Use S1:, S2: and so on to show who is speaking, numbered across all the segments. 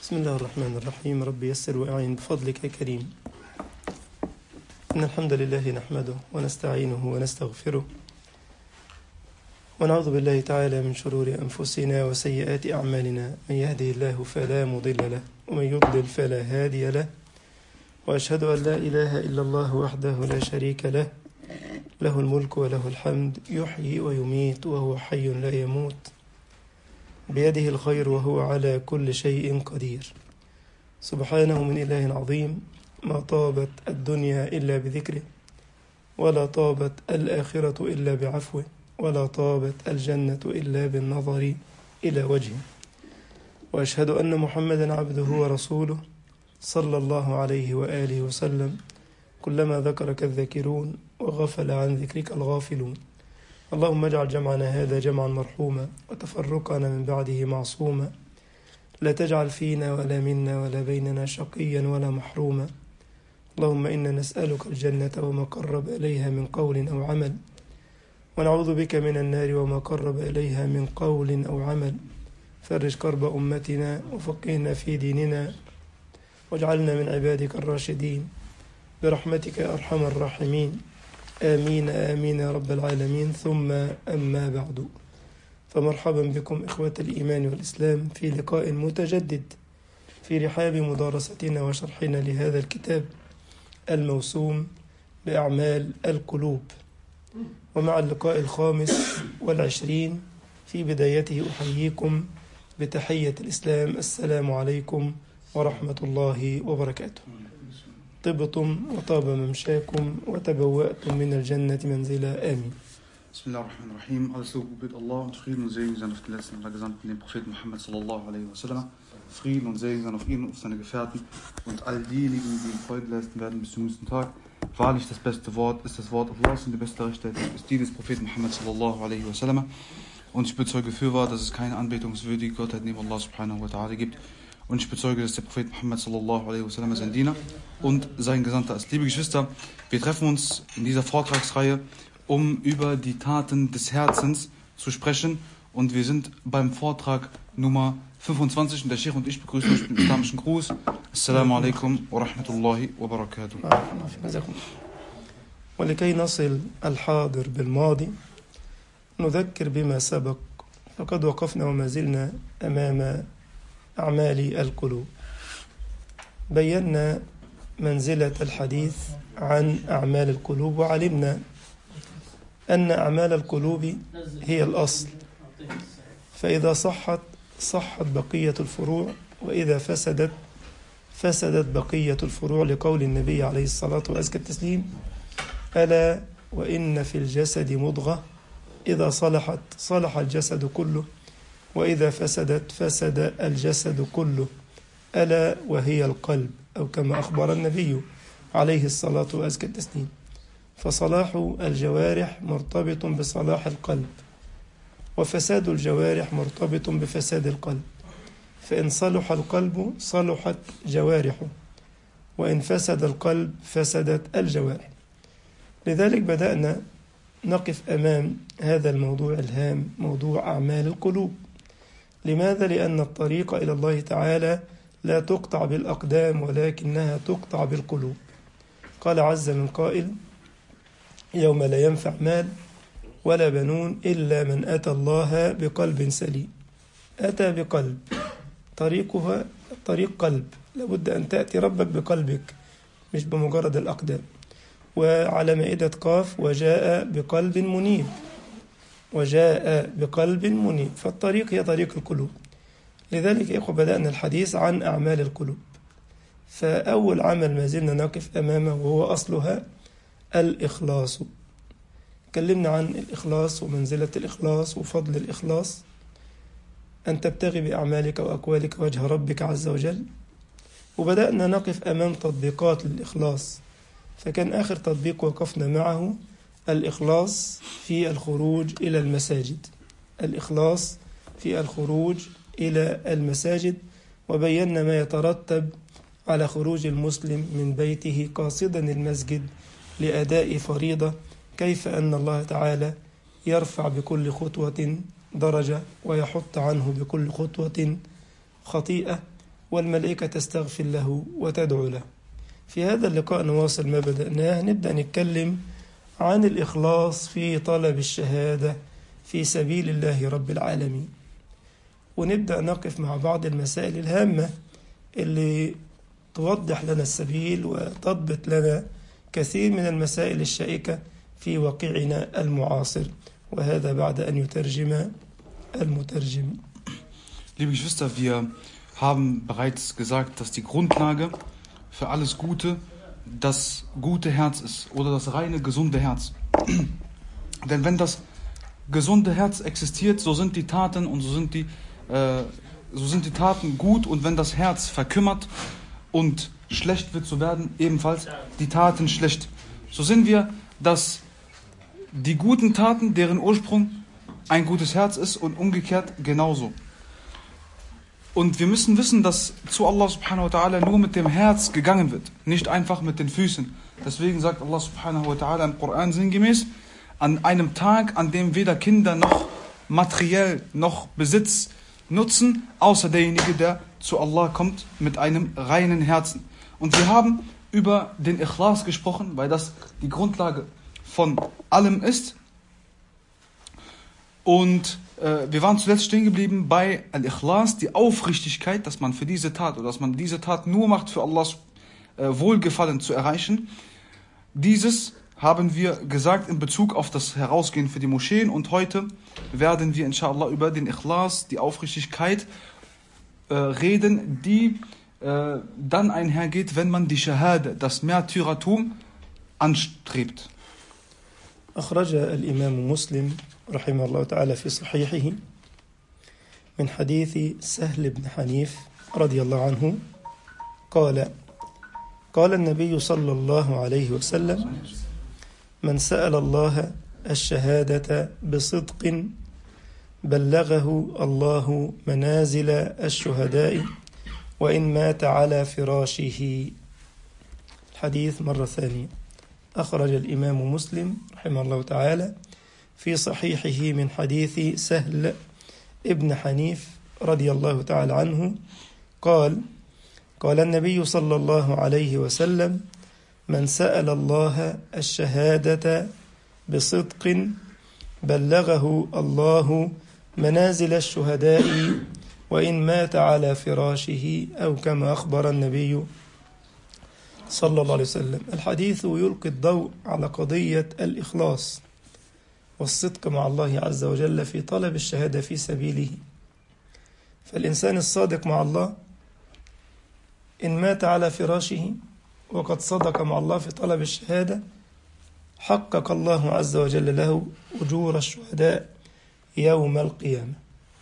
S1: بسم الله الرحمن الرحيم رب يسر وأعين بفضلك يا كريم إن الحمد لله نحمده ونستعينه ونستغفره ونعوذ بالله تعالى من شرور أنفسنا وسيئات أعمالنا من يهده الله فلا مضل له ومن يضلل فلا هادي له وأشهد أن لا إله إلا الله وحده لا شريك له له الملك وله الحمد يحيي ويميت وهو حي لا يموت بيده الخير وهو على كل شيء قدير سبحانه من إله عظيم ما طابت الدنيا إلا بذكره ولا طابت الآخرة إلا بعفوه ولا طابت الجنة إلا بالنظر إلى وجهه وأشهد أن محمدا عبده ورسوله صلى الله عليه وآله وسلم كلما ذكرك الذاكرون وغفل عن ذكرك الغافلون اللهم اجعل جمعنا هذا جمعا مرحوما وتفرقنا من بعده معصوما لا تجعل فينا ولا منا ولا بيننا شقيا ولا محروما اللهم إنا نسألك الجنة وما قرب إليها من قول أو عمل ونعوذ بك من النار وما قرب إليها من قول أو عمل فرج كرب أمتنا وفقهنا في ديننا واجعلنا من عبادك الراشدين برحمتك يا أرحم الراحمين آمين آمين يا رب العالمين ثم أما بعد فمرحبا بكم إخوة الإيمان والإسلام في لقاء متجدد في رحاب مدارستنا وشرحنا لهذا الكتاب الموسوم بأعمال القلوب ومع اللقاء الخامس والعشرين في بدايته أحييكم بتحية الإسلام السلام عليكم ورحمة الله وبركاته طبتم وطاب ممشاكم وتبوأتم من الجنة منزلا آمين
S2: Bismillahirrahmanirrahim. Alles so mit Allah und Frieden und Segen sein auf den letzten aller Gesandten, den Propheten Muhammad sallallahu alaihi wasallam. Frieden und Segen sein auf ihn und auf seine Gefährten und all diejenigen, die ihm Freude leisten werden bis zum nächsten Tag. Wahrlich das beste Wort ist das Wort Allahs und die beste Rechtheit ist die des Propheten Muhammad sallallahu alaihi wasallam. Und ich bezeuge fürwahr, dass es keine anbetungswürdige Gottheit neben Allah subhanahu wa ta'ala gibt. Und ich bezeuge, dass der Prophet Muhammad sallallahu alaihi wasallam sein Diener und sein Gesandter ist. Liebe Geschwister, wir treffen uns in dieser Vortragsreihe, um über die Taten des Herzens zu sprechen. Und wir sind beim Vortrag Nummer 25 und der Sheikh und ich begrüßen euch mit dem islamischen Gruß. Assalamu alaikum wa rahmatullahi wa barakatuh.
S1: ولكي نصل الحاضر بالماضي نذكر بما سبق فقد وقفنا وما زلنا أمام أعمال القلوب بينا منزلة الحديث عن أعمال القلوب وعلمنا أن أعمال القلوب هي الأصل فإذا صحت صحت بقية الفروع وإذا فسدت فسدت بقية الفروع لقول النبي عليه الصلاة وأزكى التسليم ألا وإن في الجسد مضغة إذا صلحت صلح الجسد كله وإذا فسدت فسد الجسد كله ألا وهي القلب أو كما أخبر النبي عليه الصلاة وأزكى التسليم فصلاح الجوارح مرتبط بصلاح القلب وفساد الجوارح مرتبط بفساد القلب فإن صلح القلب صلحت جوارحه وإن فسد القلب فسدت الجوارح لذلك بدأنا نقف أمام هذا الموضوع الهام موضوع أعمال القلوب لماذا؟ لأن الطريق إلى الله تعالى لا تقطع بالأقدام ولكنها تقطع بالقلوب قال عز من قائل يوم لا ينفع مال ولا بنون إلا من أتى الله بقلب سليم أتى بقلب طريقها طريق قلب لابد أن تأتي ربك بقلبك مش بمجرد الأقدام وعلى مائدة قاف وجاء بقلب منيب وجاء بقلب منيب فالطريق هي طريق القلوب لذلك يا إخوة بدأنا الحديث عن أعمال القلوب فأول عمل ما زلنا نقف أمامه وهو أصلها الإخلاص تكلمنا عن الإخلاص ومنزلة الإخلاص وفضل الإخلاص أن تبتغي بأعمالك وأقوالك وجه ربك عز وجل وبدأنا نقف أمام تطبيقات للإخلاص فكان آخر تطبيق وقفنا معه الإخلاص في الخروج إلى المساجد الإخلاص في الخروج إلى المساجد وبينا ما يترتب على خروج المسلم من بيته قاصدا المسجد لأداء فريضة كيف أن الله تعالى يرفع بكل خطوة درجة ويحط عنه بكل خطوة خطيئة والملائكة تستغفر له وتدعو له في هذا اللقاء نواصل ما بدأناه نبدأ نتكلم عن الإخلاص في طلب الشهادة في سبيل الله رب العالمين ونبدأ نقف مع بعض المسائل الهامة اللي توضح لنا السبيل وتضبط لنا كثير من المسائل الشائكة في واقعنا المعاصر وهذا بعد أن يترجم المترجم
S2: Liebe Geschwister, wir haben bereits gesagt, dass die Grundlage für alles Gute das gute Herz ist oder das reine, gesunde Herz. Denn wenn das gesunde Herz existiert, so sind die Taten und so sind die, äh, so sind die Taten gut und wenn das Herz verkümmert und schlecht wird, so werden ebenfalls die Taten schlecht. So sehen wir, dass die guten Taten, deren Ursprung ein gutes Herz ist und umgekehrt genauso. Und wir müssen wissen, dass zu Allah subhanahu wa ta'ala nur mit dem Herz gegangen wird, nicht einfach mit den Füßen. Deswegen sagt Allah subhanahu wa ta'ala im Koran sinngemäß, an einem Tag, an dem weder Kinder noch materiell noch Besitz nutzen, außer derjenige, der zu Allah kommt mit einem reinen Herzen. Und wir haben über den Ikhlas gesprochen, weil das die Grundlage von allem ist. Und äh, wir waren zuletzt stehen geblieben bei Al-Ikhlas, die Aufrichtigkeit, dass man für diese Tat oder dass man diese Tat nur macht, für Allahs äh, Wohlgefallen zu erreichen. Dieses haben wir gesagt in Bezug auf das Herausgehen für die Moscheen und heute werden wir inshallah über den Ikhlas, die Aufrichtigkeit äh, reden, die äh, dann einhergeht, wenn man die Shahada, das Märtyrertum anstrebt.
S1: أخرج الإمام مسلم رحمه الله تعالى في صحيحه من حديث سهل بن حنيف رضي الله عنه قال قال النبي صلى الله عليه وسلم من سأل الله الشهادة بصدق بلغه الله منازل الشهداء وإن مات على فراشه الحديث مرة ثانية أخرج الإمام مسلم رحمه الله تعالى في صحيحه من حديث سهل ابن حنيف رضي الله تعالى عنه قال قال النبي صلى الله عليه وسلم من سأل الله الشهادة بصدق بلغه الله منازل الشهداء وإن مات على فراشه أو كما أخبر النبي صلى الله عليه وسلم الحديث يلقي الضوء على قضية الإخلاص والصدق مع الله عز وجل في طلب الشهادة في سبيله فالإنسان الصادق مع الله إن مات على فراشه وقد صدق مع الله في طلب الشهادة حقق الله عز وجل له أجور الشهداء يوم القيامة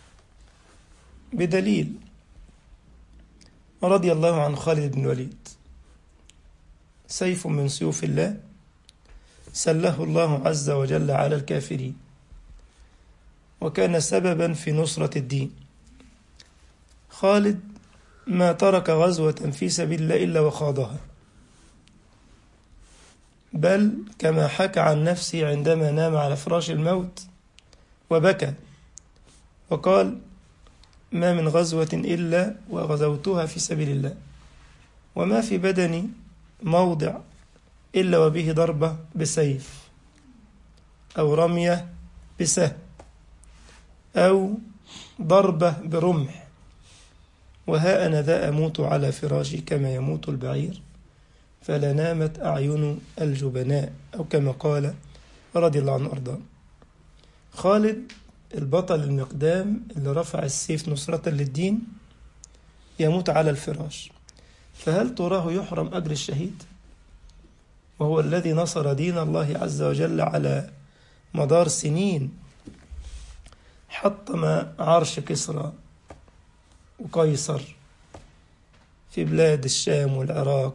S1: بدليل رضي الله عن خالد بن الوليد سيف من سيوف الله سله الله عز وجل على الكافرين وكان سببا في نصرة الدين خالد ما ترك غزوة في سبيل الله إلا وخاضها بل كما حكى عن نفسه عندما نام على فراش الموت وبكى وقال ما من غزوة إلا وغزوتها في سبيل الله وما في بدني موضع إلا وبه ضربة بسيف أو رمية بسهم أو ضربة برمح وها أنا ذا أموت على فراشي كما يموت البعير فلا نامت أعين الجبناء أو كما قال رضي الله عنه أرضاه خالد البطل المقدام اللي رفع السيف نصرة للدين يموت على الفراش فهل تراه يحرم أجر الشهيد وهو الذي نصر دين الله عز وجل على مدار سنين حطم عرش كسرى وقيصر في بلاد الشام والعراق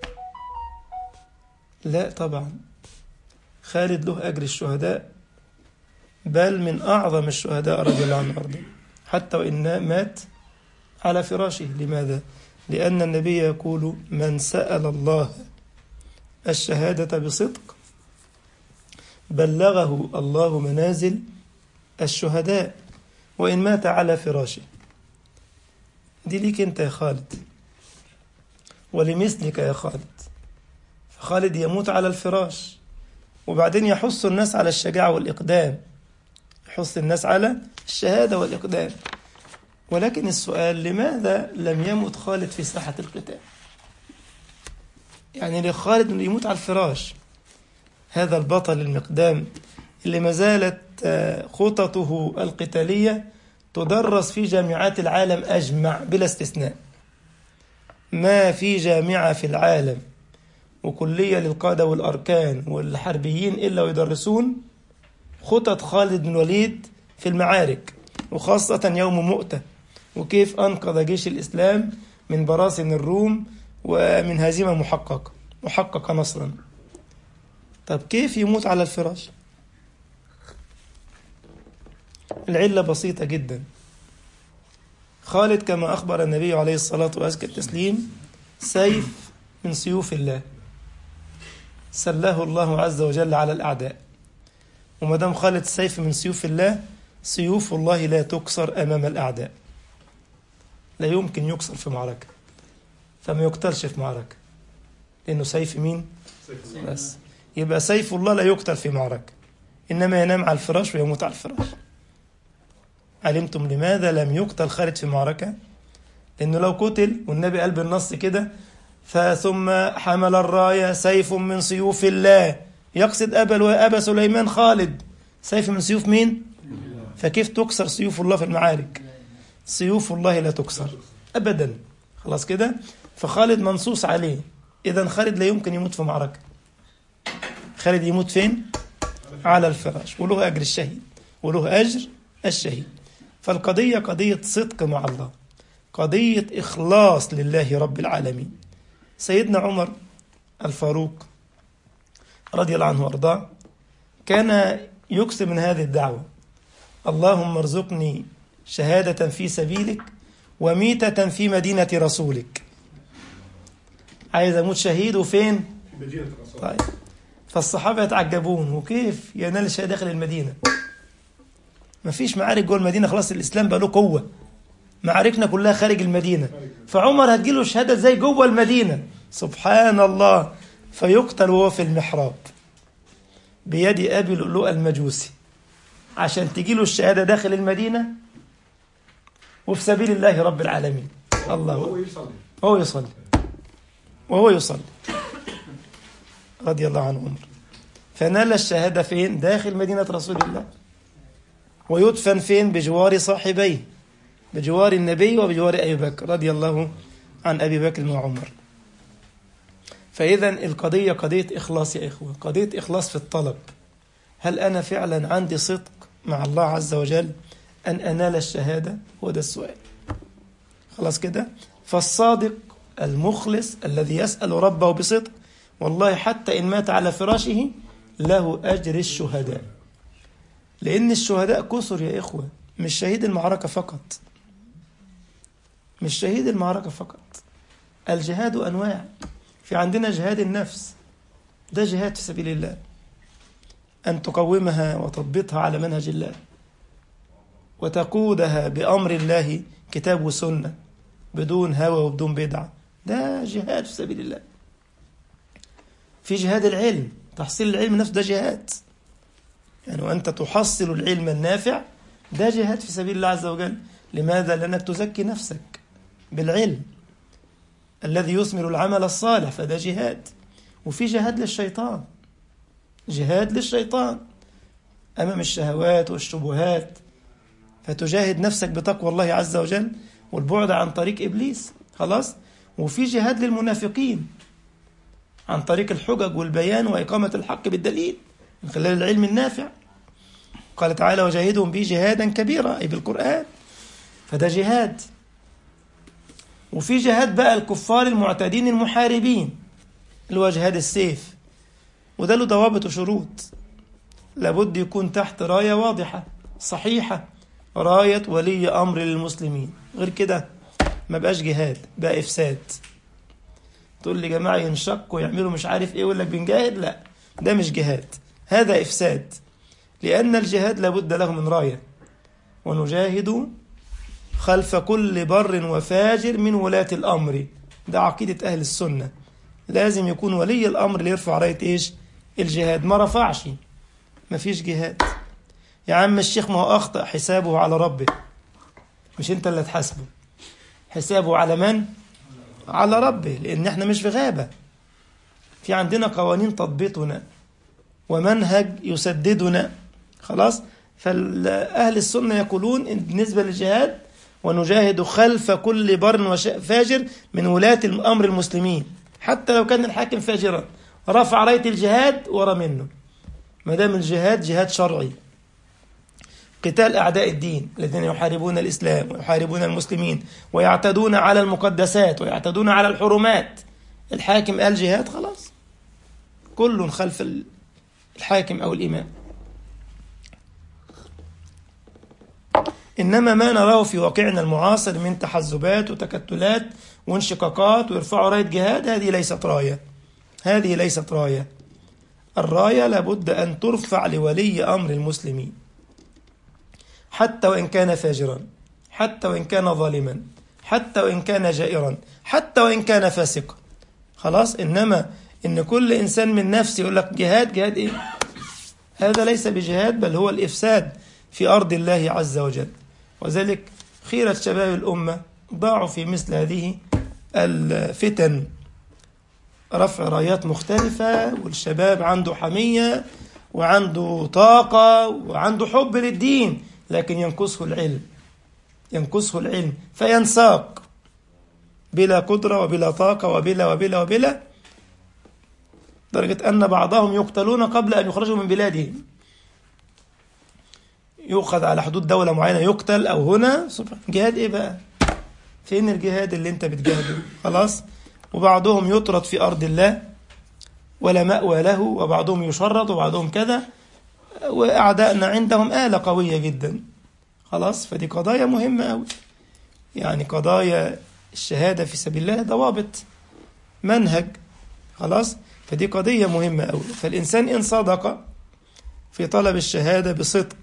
S1: لا طبعا خالد له أجر الشهداء بل من أعظم الشهداء رضي الله عنه وارضاه حتى وإن مات على فراشه لماذا؟ لأن النبي يقول من سأل الله الشهادة بصدق بلغه الله منازل الشهداء وإن مات على فراشه دي ليك انت يا خالد ولمثلك يا خالد فخالد يموت على الفراش وبعدين يحث الناس على الشجاعة والإقدام يحث الناس على الشهادة والإقدام ولكن السؤال لماذا لم يمت خالد في ساحة القتال يعني لخالد انه يموت على الفراش هذا البطل المقدام اللي ما زالت خططه القتالية تدرس في جامعات العالم أجمع بلا استثناء ما في جامعة في العالم وكلية للقادة والأركان والحربيين إلا ويدرسون خطط خالد بن الوليد في المعارك وخاصة يوم مؤتة وكيف أنقذ جيش الإسلام من براثن الروم ومن هزيمة محققة محققة نصرا طب كيف يموت على الفراش العلة بسيطة جدا خالد كما أخبر النبي عليه الصلاة وأزكى التسليم سيف من سيوف الله سلاه الله عز وجل على الأعداء وما دام خالد سيف من سيوف الله سيوف الله لا تكسر أمام الأعداء لا يمكن يكسر في معركة فما يقتلش في معركة لأنه سيف مين؟ بس يبقى سيف الله لا يقتل في معركة إنما ينام على الفراش ويموت على الفراش علمتم لماذا لم يقتل خالد في معركة لأنه لو قتل والنبي قال بالنص كده فثم حمل الراية سيف من سيوف الله يقصد أبا أبا سليمان خالد سيف من سيوف مين؟ فكيف تكسر سيوف الله في المعارك؟ سيوف الله لا تكسر أبدا خلاص كده فخالد منصوص عليه إذا خالد لا يمكن يموت في معركة خالد يموت فين؟ على الفراش وله أجر الشهيد وله أجر الشهيد فالقضية قضية صدق مع الله قضية إخلاص لله رب العالمين سيدنا عمر الفاروق رضي الله عنه وارضاه كان يكثر من هذه الدعوة اللهم ارزقني شهادة في سبيلك وميتة في مدينة رسولك عايز أموت شهيد وفين؟
S3: مدينة الرسول
S1: طيب فالصحابة يتعجبون وكيف ينال الشهادة داخل المدينة مفيش معارك جوه المدينة خلاص الإسلام بقى له قوة معاركنا كلها خارج المدينة فعمر هتجيله شهادة زي جوه المدينة سبحان الله فيقتل وهو في المحراب بيد أبي لؤلؤ المجوسي عشان تجيله الشهادة داخل المدينة وفي سبيل الله رب العالمين الله
S3: وهو
S1: أكبر.
S3: يصلي
S1: وهو يصلي وهو يصلي رضي الله عن عمر فنال الشهادة فين داخل مدينة رسول الله ويدفن فين بجوار صاحبيه بجوار النبي وبجوار أبي بكر رضي الله عن أبي بكر وعمر فإذا القضية قضية إخلاص يا إخوة قضية إخلاص في الطلب هل أنا فعلا عندي صدق مع الله عز وجل أن أنال الشهادة هو ده السؤال خلاص كده فالصادق المخلص الذي يسأل ربه بصدق والله حتى إن مات على فراشه له أجر الشهداء لأن الشهداء كثر يا إخوة مش شهيد المعركة فقط مش شهيد المعركة فقط الجهاد أنواع في عندنا جهاد النفس ده جهاد في سبيل الله أن تقومها وتضبطها على منهج الله وتقودها بأمر الله كتاب وسنة بدون هوى وبدون بدعة ده جهاد في سبيل الله في جهاد العلم تحصيل العلم نفسه ده جهاد يعني وأنت تحصل العلم النافع ده جهاد في سبيل الله عز وجل لماذا؟ لأنك تزكي نفسك بالعلم الذي يثمر العمل الصالح فده جهاد وفي جهاد للشيطان جهاد للشيطان أمام الشهوات والشبهات فتجاهد نفسك بتقوى الله عز وجل والبعد عن طريق إبليس خلاص وفي جهاد للمنافقين عن طريق الحجج والبيان وإقامة الحق بالدليل من خلال العلم النافع قال تعالى وجاهدهم به جهادا كبيرا أي بالقرآن فده جهاد وفي جهاد بقى الكفار المعتدين المحاربين اللي هو جهاد السيف وده له ضوابط وشروط لابد يكون تحت راية واضحة صحيحة راية ولي أمر للمسلمين غير كده ما بقاش جهاد بقى إفساد تقول لي جماعة ينشقوا ويعملوا مش عارف إيه يقول لك بنجاهد لا ده مش جهاد هذا إفساد لأن الجهاد لابد له من راية ونجاهد خلف كل بر وفاجر من ولاة الأمر ده عقيدة أهل السنة لازم يكون ولي الأمر اللي يرفع راية إيش الجهاد ما رفعش ما فيش جهاد يا عم الشيخ ما هو أخطأ حسابه على ربه مش أنت اللي تحاسبه حسابه على من على ربه لأن احنا مش في غابة في عندنا قوانين تضبطنا ومنهج يسددنا خلاص فأهل السنة يقولون إن بالنسبة للجهاد ونجاهد خلف كل بر وفاجر من ولاة الأمر المسلمين حتى لو كان الحاكم فاجرا رفع راية الجهاد ورا منه ما دام الجهاد جهاد شرعي قتال أعداء الدين الذين يحاربون الإسلام ويحاربون المسلمين ويعتدون على المقدسات ويعتدون على الحرمات الحاكم قال جهاد خلاص كل خلف الحاكم أو الإمام إنما ما نراه في واقعنا المعاصر من تحزبات وتكتلات وانشقاقات ويرفعوا راية جهاد هذه ليست راية هذه ليست راية الراية لابد أن ترفع لولي أمر المسلمين حتى وإن كان فاجرا حتى وإن كان ظالما حتى وإن كان جائرا حتى وإن كان فاسقا خلاص إنما إن كل إنسان من نفسه يقول لك جهاد جهاد إيه هذا ليس بجهاد بل هو الإفساد في أرض الله عز وجل وذلك خيرة شباب الأمة ضاعوا في مثل هذه الفتن رفع رايات مختلفة والشباب عنده حمية وعنده طاقة وعنده حب للدين لكن ينقصه العلم ينقصه العلم فينساق بلا قدرة وبلا طاقة وبلا وبلا وبلا درجة أن بعضهم يقتلون قبل أن يخرجوا من بلادهم يؤخذ على حدود دولة معينة يقتل أو هنا سبحان جهاد إيه بقى فين الجهاد اللي أنت بتجاهده خلاص وبعضهم يطرد في أرض الله ولا مأوى له وبعضهم يشرد وبعضهم كذا وأعدائنا عندهم آلة قوية جدا خلاص فدي قضايا مهمة أوي يعني قضايا الشهادة في سبيل الله ضوابط منهج خلاص فدي قضية مهمة أوي فالإنسان إن صدق في طلب الشهادة بصدق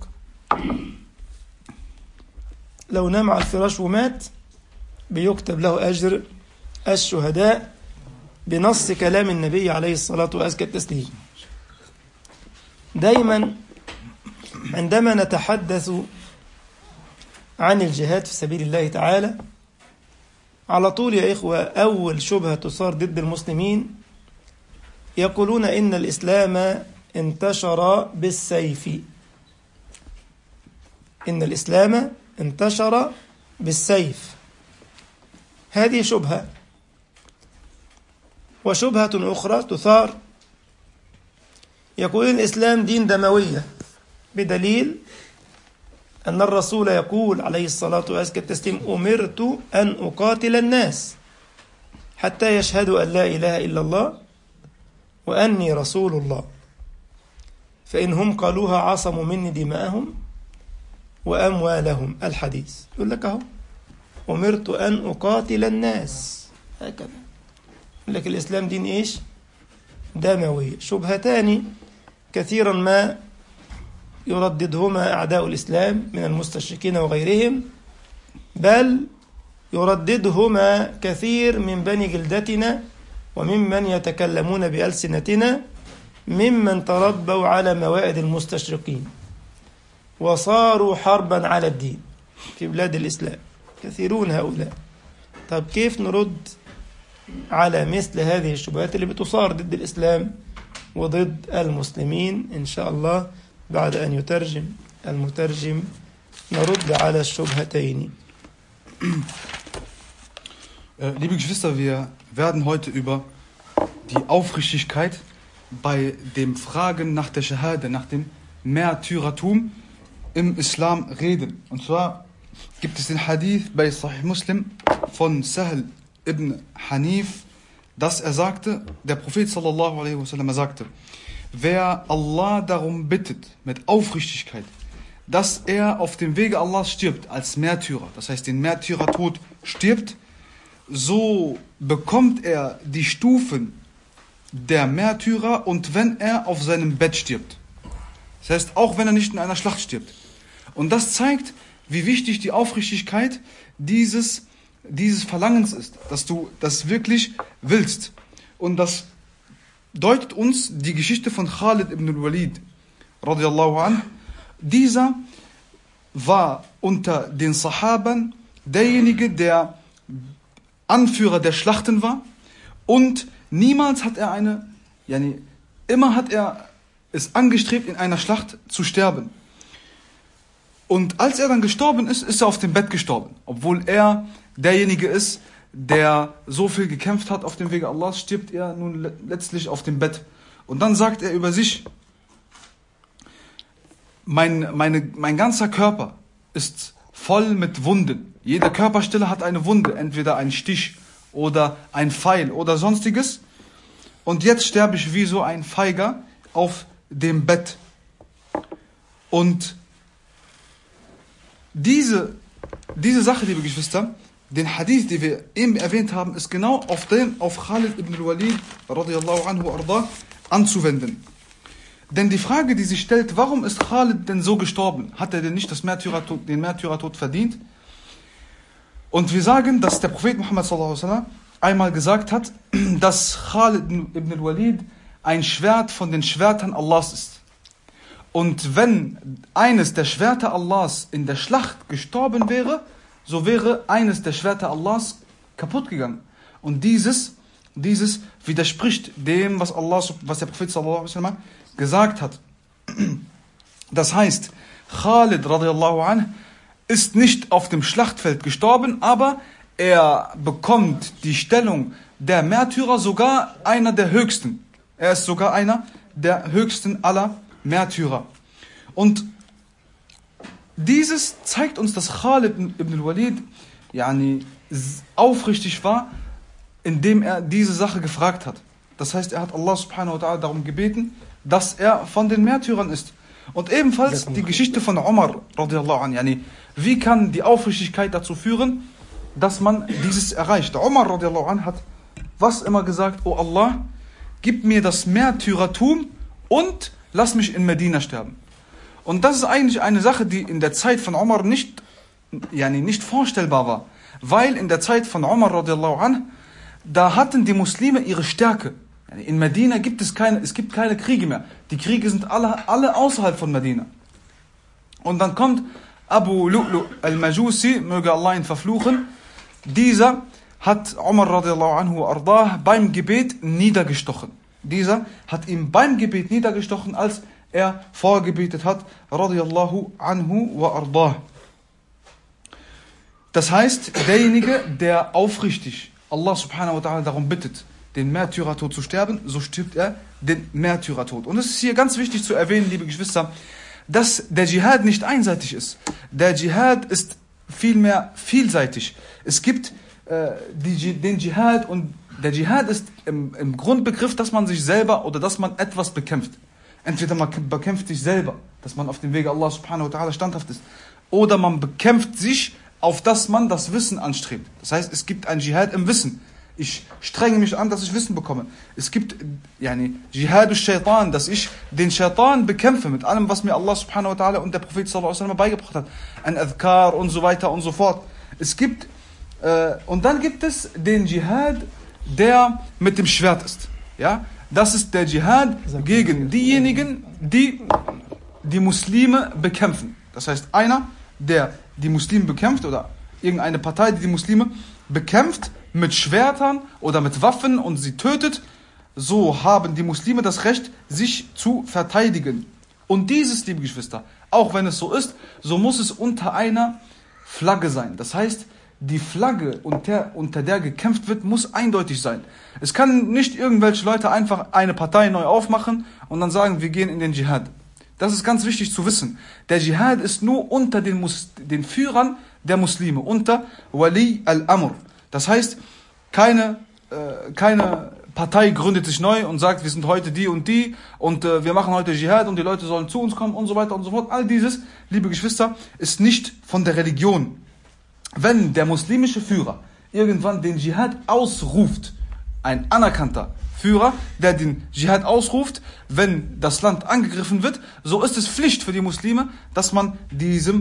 S1: لو نام على الفراش ومات بيكتب له أجر الشهداء بنص كلام النبي عليه الصلاة وأزكى التسليم دايما عندما نتحدث عن الجهاد في سبيل الله تعالى على طول يا إخوة أول شبهة تصار ضد المسلمين يقولون إن الإسلام انتشر بالسيف إن الإسلام انتشر بالسيف هذه شبهة وشبهة أخرى تثار يقول الإسلام دين دموية بدليل أن الرسول يقول عليه الصلاة وأزكى التسليم أمرت أن أقاتل الناس حتى يشهدوا أن لا إله إلا الله وأني رسول الله فإن هم قالوها عصموا مني دماءهم وأموالهم الحديث يقول لك أهو أمرت أن أقاتل الناس هكذا يقول لك الإسلام دين إيش دموي شبهتان كثيرا ما يرددهما أعداء الإسلام من المستشركين وغيرهم بل يرددهما كثير من بني جلدتنا وممن يتكلمون بألسنتنا ممن تربوا على موائد المستشرقين وصاروا حربا على الدين في بلاد الإسلام كثيرون هؤلاء طب كيف نرد على مثل هذه الشبهات اللي بتصار ضد الإسلام وضد المسلمين إن شاء الله بعد أن يترجم المترجم نرد على الشبهتين
S2: Liebe Geschwister, wir werden heute über die Aufrichtigkeit bei dem Fragen nach der Shahada, nach dem Märtyrertum im Islam reden. Und zwar gibt es den Hadith bei Sahih Muslim von Sahl ibn Hanif, dass er sagte, der Prophet sallallahu alaihi wasallam sagte, wer Allah darum bittet, mit Aufrichtigkeit, dass er auf dem Wege Allahs stirbt als Märtyrer, das heißt den Märtyrertod stirbt, so bekommt er die Stufen der Märtyrer und wenn er auf seinem Bett stirbt. Das heißt, auch wenn er nicht in einer Schlacht stirbt. Und das zeigt, wie wichtig die Aufrichtigkeit dieses, dieses Verlangens ist, dass du das wirklich willst. Und das deutet uns die Geschichte von Khalid ibn al-Walid, radiallahu an. Dieser war unter den Sahaben derjenige, der Anführer der Schlachten war und niemals hat er eine, yani, immer hat er es angestrebt, in einer Schlacht zu sterben. Und als er dann gestorben ist, ist er auf dem Bett gestorben. Obwohl er derjenige ist, der so viel gekämpft hat auf dem Wege Allahs, stirbt er nun letztlich auf dem Bett. Und dann sagt er über sich, mein, meine, mein ganzer Körper ist voll mit Wunden. Jede Körperstelle hat eine Wunde, entweder ein Stich oder ein Pfeil oder sonstiges. Und jetzt sterbe ich wie so ein Feiger auf dem Bett. Und diese, diese Sache, liebe Geschwister, den Hadith, den wir eben erwähnt haben, ist genau auf den, auf Khalid ibn al-Walid, radiallahu anhu arda, anzuwenden. Denn die Frage, die sich stellt, warum ist Khalid denn so gestorben? Hat er denn nicht das Märtyrertod, den Märtyrertod verdient? Und wir sagen, dass der Prophet Muhammad sallam, einmal gesagt hat, dass Khalid ibn al-Walid ein Schwert von den Schwertern Allahs ist. Und wenn eines der Schwerter Allahs in der Schlacht gestorben wäre, so wäre eines der Schwerter Allahs kaputt gegangen. Und dieses, dieses widerspricht dem, was Allah, was der Prophet sallallahu alaihi wasallam gesagt hat. Das heißt, Khalid radiallahu an ist nicht auf dem Schlachtfeld gestorben, aber er bekommt die Stellung der Märtyrer sogar einer der höchsten. Er ist sogar einer der höchsten aller Märtyrer. Und dieses zeigt uns, dass Khalid ibn al-Walid yani, aufrichtig war, indem er diese Sache gefragt hat. Das heißt, er hat Allah subhanahu wa ta'ala darum gebeten, dass er von den Märtyrern ist. Und ebenfalls die Geschichte von Umar, radiallahu anh, yani, wie kann die Aufrichtigkeit dazu führen, dass man dieses erreicht. Umar radiallahu anh hat was immer gesagt, oh Allah, gib mir das Märtyrertum und lass mich in Medina sterben. Und das ist eigentlich eine Sache, die in der Zeit von Umar nicht, yani nicht vorstellbar war. Weil in der Zeit von Umar radiallahu anh, da hatten die Muslime ihre Stärke. In Medina gibt es keine, es gibt keine Kriege mehr. Die Kriege sind alle, alle außerhalb von Medina. Und dann kommt Abu Lu'lu al-Majusi, möge Allah ihn verfluchen. Dieser hat Umar radiallahu anhu ardah beim Gebet niedergestochen. Dieser hat ihm beim Gebet niedergestochen, als er vorgebetet hat, radiallahu anhu wa ardah. Das heißt, derjenige, der aufrichtig Allah subhanahu wa ta'ala darum bittet, den Märtyrertod zu sterben, so stirbt er den Märtyrertod. Und es ist hier ganz wichtig zu erwähnen, liebe Geschwister, dass der Dschihad nicht einseitig ist. Der Dschihad ist vielmehr vielseitig. Es gibt äh, die, den Dschihad und der Dschihad ist im, im Grundbegriff, dass man sich selber oder dass man etwas bekämpft. Entweder man bekämpft sich selber, dass man auf dem Wege Allah subhanahu wa ta'ala standhaft ist, oder man bekämpft sich, auf das man das Wissen anstrebt. Das heißt, es gibt ein Dschihad im Wissen. Ich strenge mich an, dass ich Wissen bekomme. Es gibt yani, Jihad Shaitan, dass ich den Shaitan bekämpfe mit allem, was mir Allah subhanahu wa ta'ala und der Prophet sallallahu alaihi wasallam beigebracht hat. Ein Adhkar und so weiter und so fort. Es gibt, äh, und dann gibt es den Jihad, der mit dem Schwert ist. Ja? Das ist der Dschihad gegen diejenigen, die die Muslime bekämpfen. Das heißt, einer, der die Muslime bekämpft oder irgendeine Partei, die die Muslime bekämpft, mit Schwertern oder mit Waffen und sie tötet, so haben die Muslime das Recht, sich zu verteidigen. Und dieses, liebe Geschwister, auch wenn es so ist, so muss es unter einer Flagge sein. Das heißt, die Flagge, unter, unter der gekämpft wird, muss eindeutig sein. Es kann nicht irgendwelche Leute einfach eine Partei neu aufmachen und dann sagen, wir gehen in den Dschihad. Das ist ganz wichtig zu wissen. Der Dschihad ist nur unter den, Mus den Führern der Muslime, unter Wali al-Amr. Das heißt, keine, äh, keine Partei gründet sich neu und sagt, wir sind heute die und die und äh, wir machen heute Dschihad und die Leute sollen zu uns kommen und so weiter und so fort. All dieses, liebe Geschwister, ist nicht von der Religion. Wenn der muslimische Führer irgendwann den Dschihad ausruft, ein anerkannter Führer, der den Dschihad ausruft, wenn das Land angegriffen wird, so ist es Pflicht für die Muslime, dass man diesem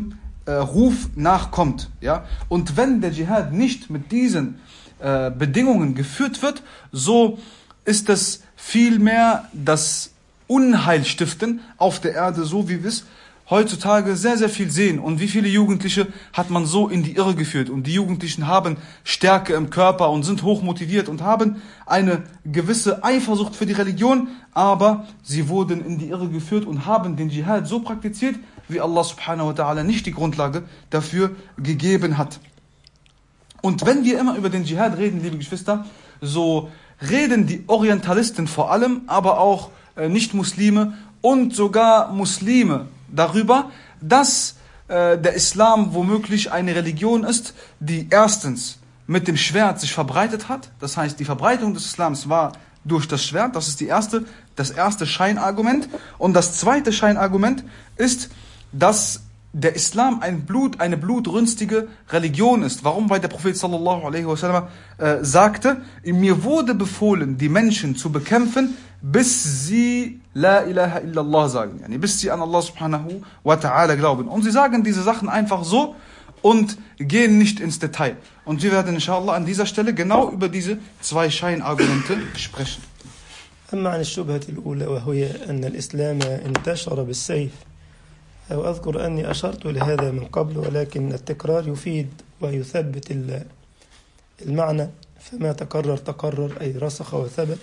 S2: äh, Ruf nachkommt. Ja? Und wenn der Dschihad nicht mit diesen äh, Bedingungen geführt wird, so ist es vielmehr das Unheilstiften auf der Erde, so wie wir es heutzutage sehr, sehr viel sehen. Und wie viele Jugendliche hat man so in die Irre geführt? Und die Jugendlichen haben Stärke im Körper und sind hochmotiviert und haben eine gewisse Eifersucht für die Religion, aber sie wurden in die Irre geführt und haben den Dschihad so praktiziert, wie Allah subhanahu wa ta'ala nicht die Grundlage dafür gegeben hat. Und wenn wir immer über den Dschihad reden, liebe Geschwister, so reden die Orientalisten vor allem, aber auch äh, Nicht-Muslime und sogar Muslime darüber, dass äh, der Islam womöglich eine Religion ist, die erstens mit dem Schwert sich verbreitet hat. Das heißt, die Verbreitung des Islams war durch das Schwert. Das ist die erste, das erste Scheinargument. Und das zweite Scheinargument ist, dass der Islam ein Blut, eine blutrünstige Religion ist. Warum? Weil der Prophet sallallahu alaihi wasallam äh, sagte, mir wurde befohlen, die Menschen zu bekämpfen, bis sie La ilaha illallah sagen, yani bis sie an Allah subhanahu wa ta'ala glauben. Und sie sagen diese Sachen einfach so und gehen nicht ins Detail. Und wir werden inshallah an dieser Stelle genau über diese zwei Scheinargumente sprechen.
S1: أما عن الشبهة الأولى وهي أن الإسلام انتشر بالسيف أو أذكر أني أشرت لهذا من قبل ولكن التكرار يفيد ويثبت ال- المعنى فما تكرر تكرر أي رسخ وثبت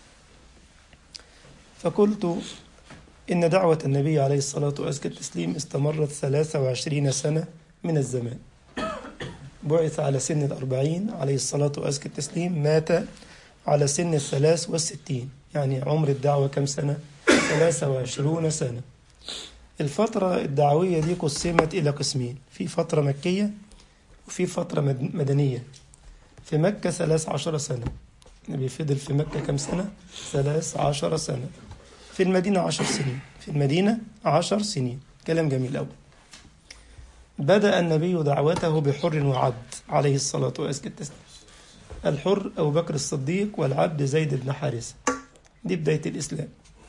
S1: فقلت إن دعوة النبي عليه الصلاة وأزكى التسليم استمرت 23 سنة من الزمان بعث على سن الأربعين عليه الصلاة وأزكى التسليم مات على سن الثلاث والستين يعني عمر الدعوة كم سنة؟ 23 سنة الفترة الدعوية دي قسمت إلى قسمين في فترة مكية وفي فترة مد- مدنية في مكة 13 سنة النبي فضل في مكة كم سنة؟ 13 سنة في المدينة 10 سنين في المدينة 10 سنين كلام جميل أوي بدأ النبي دعوته بحر وعبد عليه الصلاة والسلام الحر أبو بكر الصديق والعبد زيد بن حارثة دي بداية الإسلام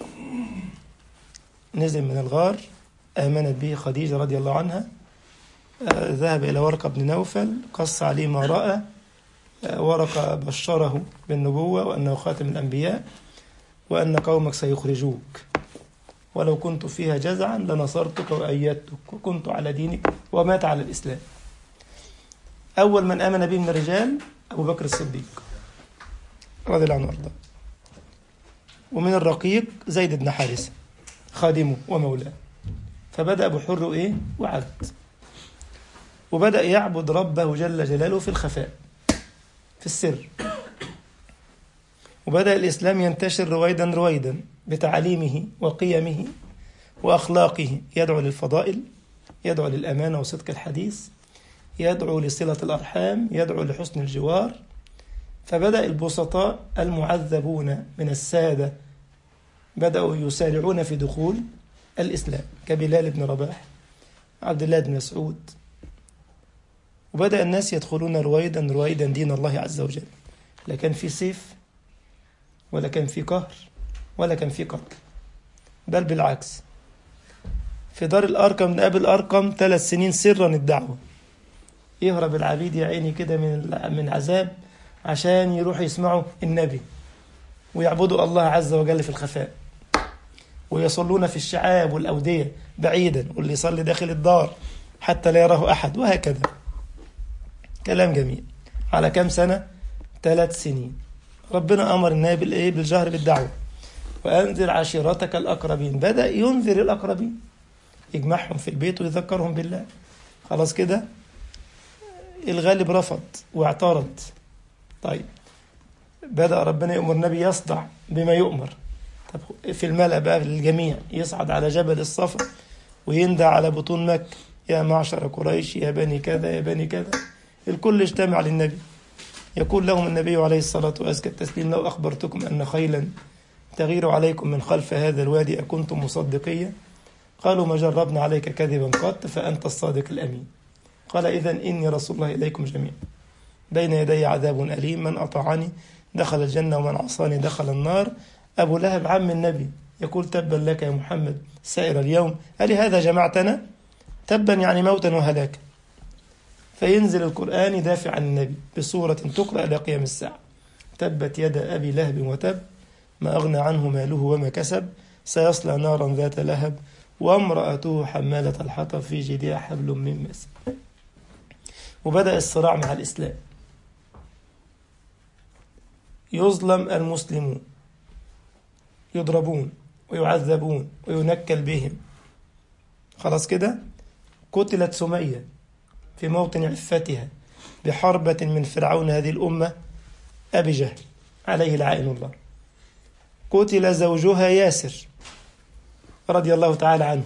S1: نزل من الغار آمنت به خديجة رضي الله عنها آه، ذهب إلى ورقة بن نوفل قص عليه ما رأى آه، ورقة بشره بالنبوة وأنه خاتم الأنبياء وأن قومك سيخرجوك ولو كنت فيها جزعا لنصرتك وأيدتك وكنت على دينك ومات على الإسلام أول من آمن به من الرجال أبو بكر الصديق رضي الله عنه وارضاه ومن الرقيق زيد بن حارثة خادمه ومولاه فبدأ بحر إيه وعبد وبدأ يعبد ربه جل جلاله في الخفاء في السر وبدأ الإسلام ينتشر رويدا رويدا بتعاليمه وقيمه وأخلاقه يدعو للفضائل يدعو للأمانة وصدق الحديث يدعو لصلة الأرحام يدعو لحسن الجوار فبدأ البسطاء المعذبون من السادة بدأوا يسارعون في دخول الإسلام كبلال بن رباح عبد الله بن مسعود وبدأ الناس يدخلون رويدا رويدا دين الله عز وجل لا كان في سيف ولا كان في قهر ولا كان في قتل بل بالعكس في دار الأرقم نقابل أرقم ثلاث سنين سرا الدعوة يهرب العبيد يا عيني كده من من عذاب عشان يروحوا يسمعوا النبي ويعبدوا الله عز وجل في الخفاء ويصلون في الشعاب والأودية بعيدا واللي يصلي داخل الدار حتى لا يراه أحد وهكذا كلام جميل على كم سنة؟ ثلاث سنين ربنا أمر النبي بالإيه؟ بالجهر بالدعوة وأنذر عشيرتك الأقربين بدأ ينذر الأقربين يجمعهم في البيت ويذكرهم بالله خلاص كده الغالب رفض واعترض طيب بدأ ربنا يأمر النبي يصدع بما يؤمر طب في الملأ بقى للجميع يصعد على جبل الصفا ويندى على بطون مكة يا معشر قريش يا بني كذا يا بني كذا الكل اجتمع للنبي يقول لهم النبي عليه الصلاة وأزكى التسليم لو أخبرتكم أن خيلا تغير عليكم من خلف هذا الوادي أكنتم مصدقية قالوا ما جربنا عليك كذبا قط فأنت الصادق الأمين قال إذا إني رسول الله إليكم جميعا بين يدي عذاب أليم من أطاعني دخل الجنة ومن عصاني دخل النار أبو لهب عم النبي يقول تبا لك يا محمد سائر اليوم ألي هذا جمعتنا تبا يعني موتا وهلاكا فينزل القرآن يدافع عن النبي بصورة تقرأ إلى قيام الساعة تبت يد أبي لهب وتب ما أغنى عنه ماله وما كسب سيصلى نارا ذات لهب وامرأته حمالة الحطب في جيدها حبل من مسد وبدأ الصراع مع الإسلام يظلم المسلمون يضربون ويعذبون وينكل بهم خلاص كده قتلت سمية في موطن عفتها بحربة من فرعون هذه الأمة أبي جهل عليه لعائن الله قتل زوجها ياسر رضي الله تعالى عنه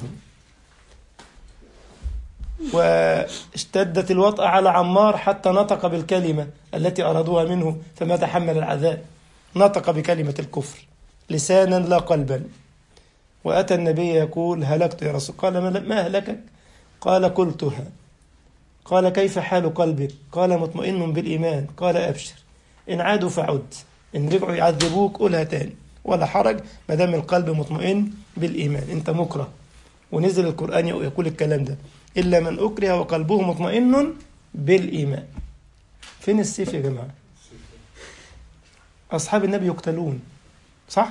S1: واشتدت الوطأة على عمار حتى نطق بالكلمة التي أرادوها منه فما تحمل العذاب نطق بكلمة الكفر لسانا لا قلبا وأتى النبي يقول هلكت يا رسول قال ما هلكك قال قلتها قال كيف حال قلبك قال مطمئن بالإيمان قال أبشر إن عادوا فعد إن رجعوا يعذبوك قولها تاني ولا حرج ما دام القلب مطمئن بالإيمان أنت مكره ونزل القرآن يقول الكلام ده إلا من أكره وقلبه مطمئن بالإيمان فين السيف يا جماعة أصحاب النبي يقتلون صح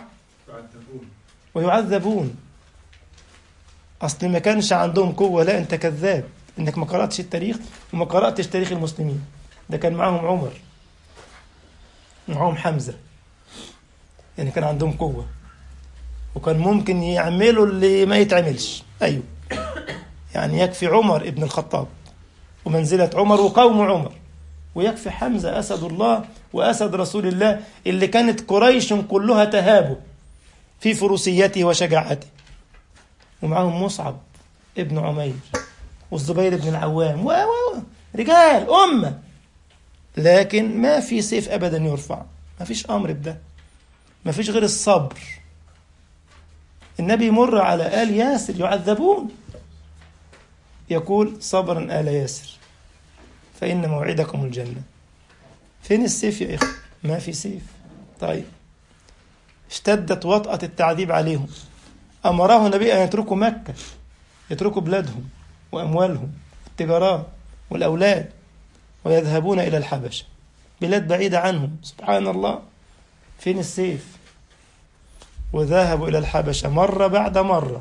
S1: ويعذبون أصل ما كانش عندهم قوة لا أنت كذاب إنك ما قرأتش التاريخ وما قرأتش تاريخ المسلمين ده كان معاهم عمر معاهم حمزة يعني كان عندهم قوة وكان ممكن يعملوا اللي ما يتعملش أيوه يعني يكفي عمر ابن الخطاب ومنزلة عمر وقوم عمر ويكفي حمزة أسد الله وأسد رسول الله اللي كانت قريش كلها تهابه في فروسيته وشجاعته ومعاهم مصعب ابن عمير والزبير بن العوام و و رجال أمة لكن ما في سيف أبدا يرفع ما فيش أمر بده ما فيش غير الصبر النبي يمر على آل ياسر يعذبون يقول صبرا آل ياسر فإن موعدكم الجنة فين السيف يا إخوة ما في سيف طيب اشتدت وطأة التعذيب عليهم أمره النبي أن يتركوا مكة يتركوا بلادهم وأموالهم التجارات والأولاد ويذهبون إلى الحبشة بلاد بعيدة عنهم سبحان الله فين السيف وذهبوا إلى الحبشة مرة بعد مرة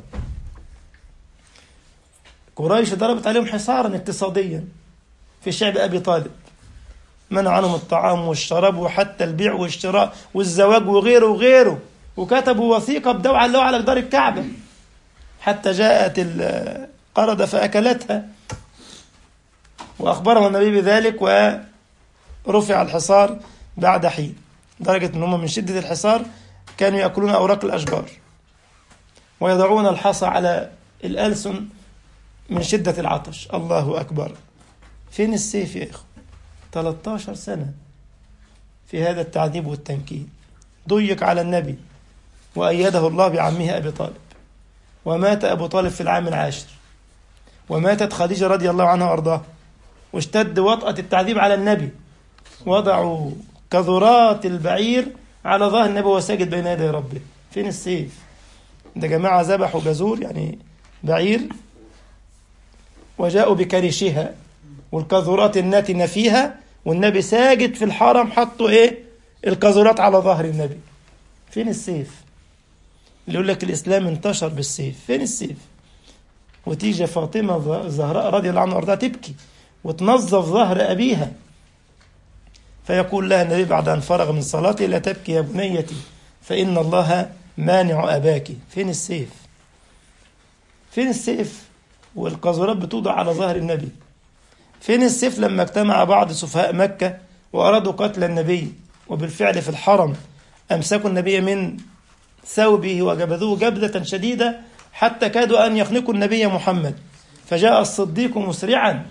S1: قريش ضربت عليهم حصارا اقتصاديا في شعب أبي طالب منع عنهم الطعام والشراب وحتى البيع والشراء والزواج وغيره وغيره وكتبوا وثيقة بدوا على على جدار الكعبة حتى جاءت القردة فأكلتها وأخبره النبي بذلك ورفع الحصار بعد حين لدرجة أن هم من شدة الحصار كانوا يأكلون أوراق الأشجار ويضعون الحصى على الألسن من شدة العطش الله أكبر فين السيف يا إخوة 13 سنة في هذا التعذيب والتنكيل ضيق على النبي وأيده الله بعمه أبي طالب ومات أبو طالب في العام العاشر وماتت خديجة رضي الله عنها وأرضاها واشتد وطأة التعذيب على النبي وضعوا كذرات البعير على ظهر النبي وهو ساجد بين يدي ربه فين السيف ده جماعة ذبحوا جزور يعني بعير وجاءوا بكرشها والكذرات الناتنة فيها والنبي ساجد في الحرم حطوا ايه الكذرات على ظهر النبي فين السيف اللي يقول لك الاسلام انتشر بالسيف فين السيف وتيجي فاطمة الزهراء رضي الله عنها وارضاها تبكي وتنظف ظهر أبيها فيقول لها النبي بعد أن فرغ من صلاته لا تبكي يا بنيتي فإن الله مانع أباك فين السيف فين السيف والقذورات بتوضع على ظهر النبي فين السيف لما اجتمع بعض سفهاء مكة وأرادوا قتل النبي وبالفعل في الحرم أمسكوا النبي من ثوبه وجبذوه جبذة شديدة حتى كادوا أن يخنقوا النبي محمد فجاء الصديق مسرعا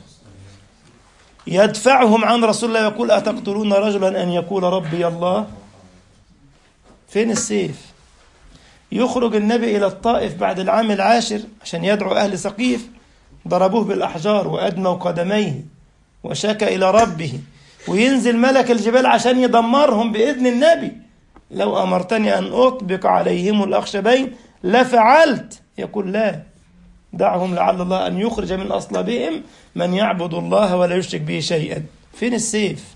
S1: يدفعهم عن رسول الله يقول أتقتلون رجلا أن يقول ربي الله فين السيف يخرج النبي إلى الطائف بعد العام العاشر عشان يدعو أهل سقيف ضربوه بالأحجار وأدموا قدميه وشكى إلى ربه وينزل ملك الجبال عشان يدمرهم بإذن النبي لو أمرتني أن أطبق عليهم الأخشبين لفعلت يقول لا دعهم لعل الله أن يخرج من أصلابهم من يعبد الله ولا يشرك به شيئا فين السيف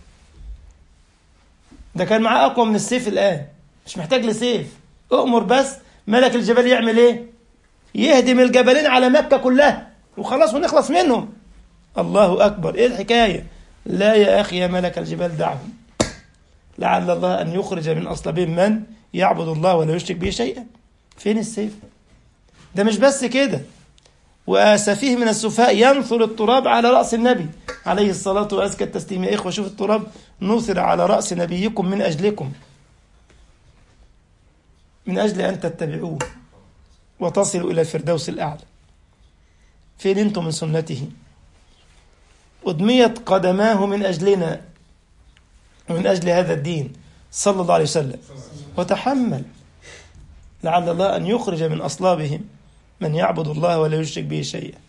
S1: ده كان معاه أقوى من السيف الآن مش محتاج لسيف أؤمر بس ملك الجبال يعمل إيه يهدم الجبلين على مكة كلها وخلاص ونخلص منهم الله أكبر إيه الحكاية لا يا أخي يا ملك الجبال دعهم لعل الله أن يخرج من أصلابهم من يعبد الله ولا يشرك به شيئا فين السيف ده مش بس كده وسفيه من السفهاء ينثر التراب على رأس النبي عليه الصلاة وأزكى التسليم يا إخوة شوف التراب نثر على رأس نبيكم من أجلكم من أجل أن تتبعوه وتصلوا إلى الفردوس الأعلى فين أنتم من سنته أدميت قدماه من أجلنا ومن أجل هذا الدين صلى الله عليه وسلم وتحمل لعل الله أن يخرج من أصلابهم من يعبد الله ولا يشرك به شيئا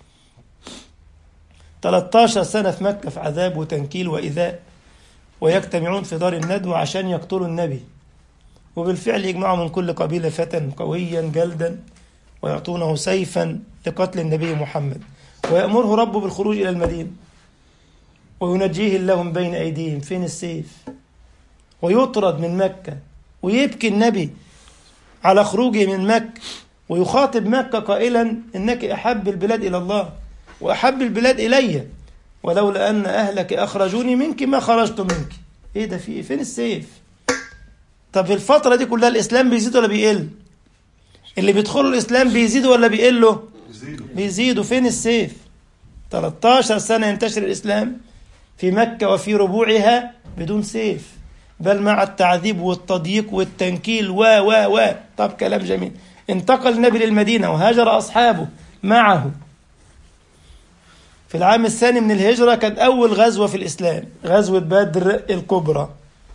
S1: 13 سنة في مكة في عذاب وتنكيل وإيذاء ويجتمعون في دار الندوة عشان يقتلوا النبي وبالفعل يجمعوا من كل قبيلة فتى قويا جلدا ويعطونه سيفا لقتل النبي محمد ويأمره ربه بالخروج إلى المدينة وينجيه الله من بين أيديهم فين السيف ويطرد من مكة ويبكي النبي على خروجه من مكة ويخاطب مكة قائلا إنك أحب البلاد إلى الله وأحب البلاد إلي ولولا أن أهلك أخرجوني منك ما خرجت منك إيه ده في إيه فين السيف طب في الفترة دي كلها الإسلام بيزيد ولا بيقل اللي بيدخلوا الإسلام بيزيدوا ولا بيقلوا بيزيدوا فين السيف 13 سنة ينتشر الإسلام في مكة وفي ربوعها بدون سيف بل مع التعذيب والتضييق والتنكيل و و و طب كلام جميل انتقل النبي للمدينة وهاجر أصحابه معه في العام الثاني من الهجرة كانت أول غزوة في الإسلام غزوة بدر الكبرى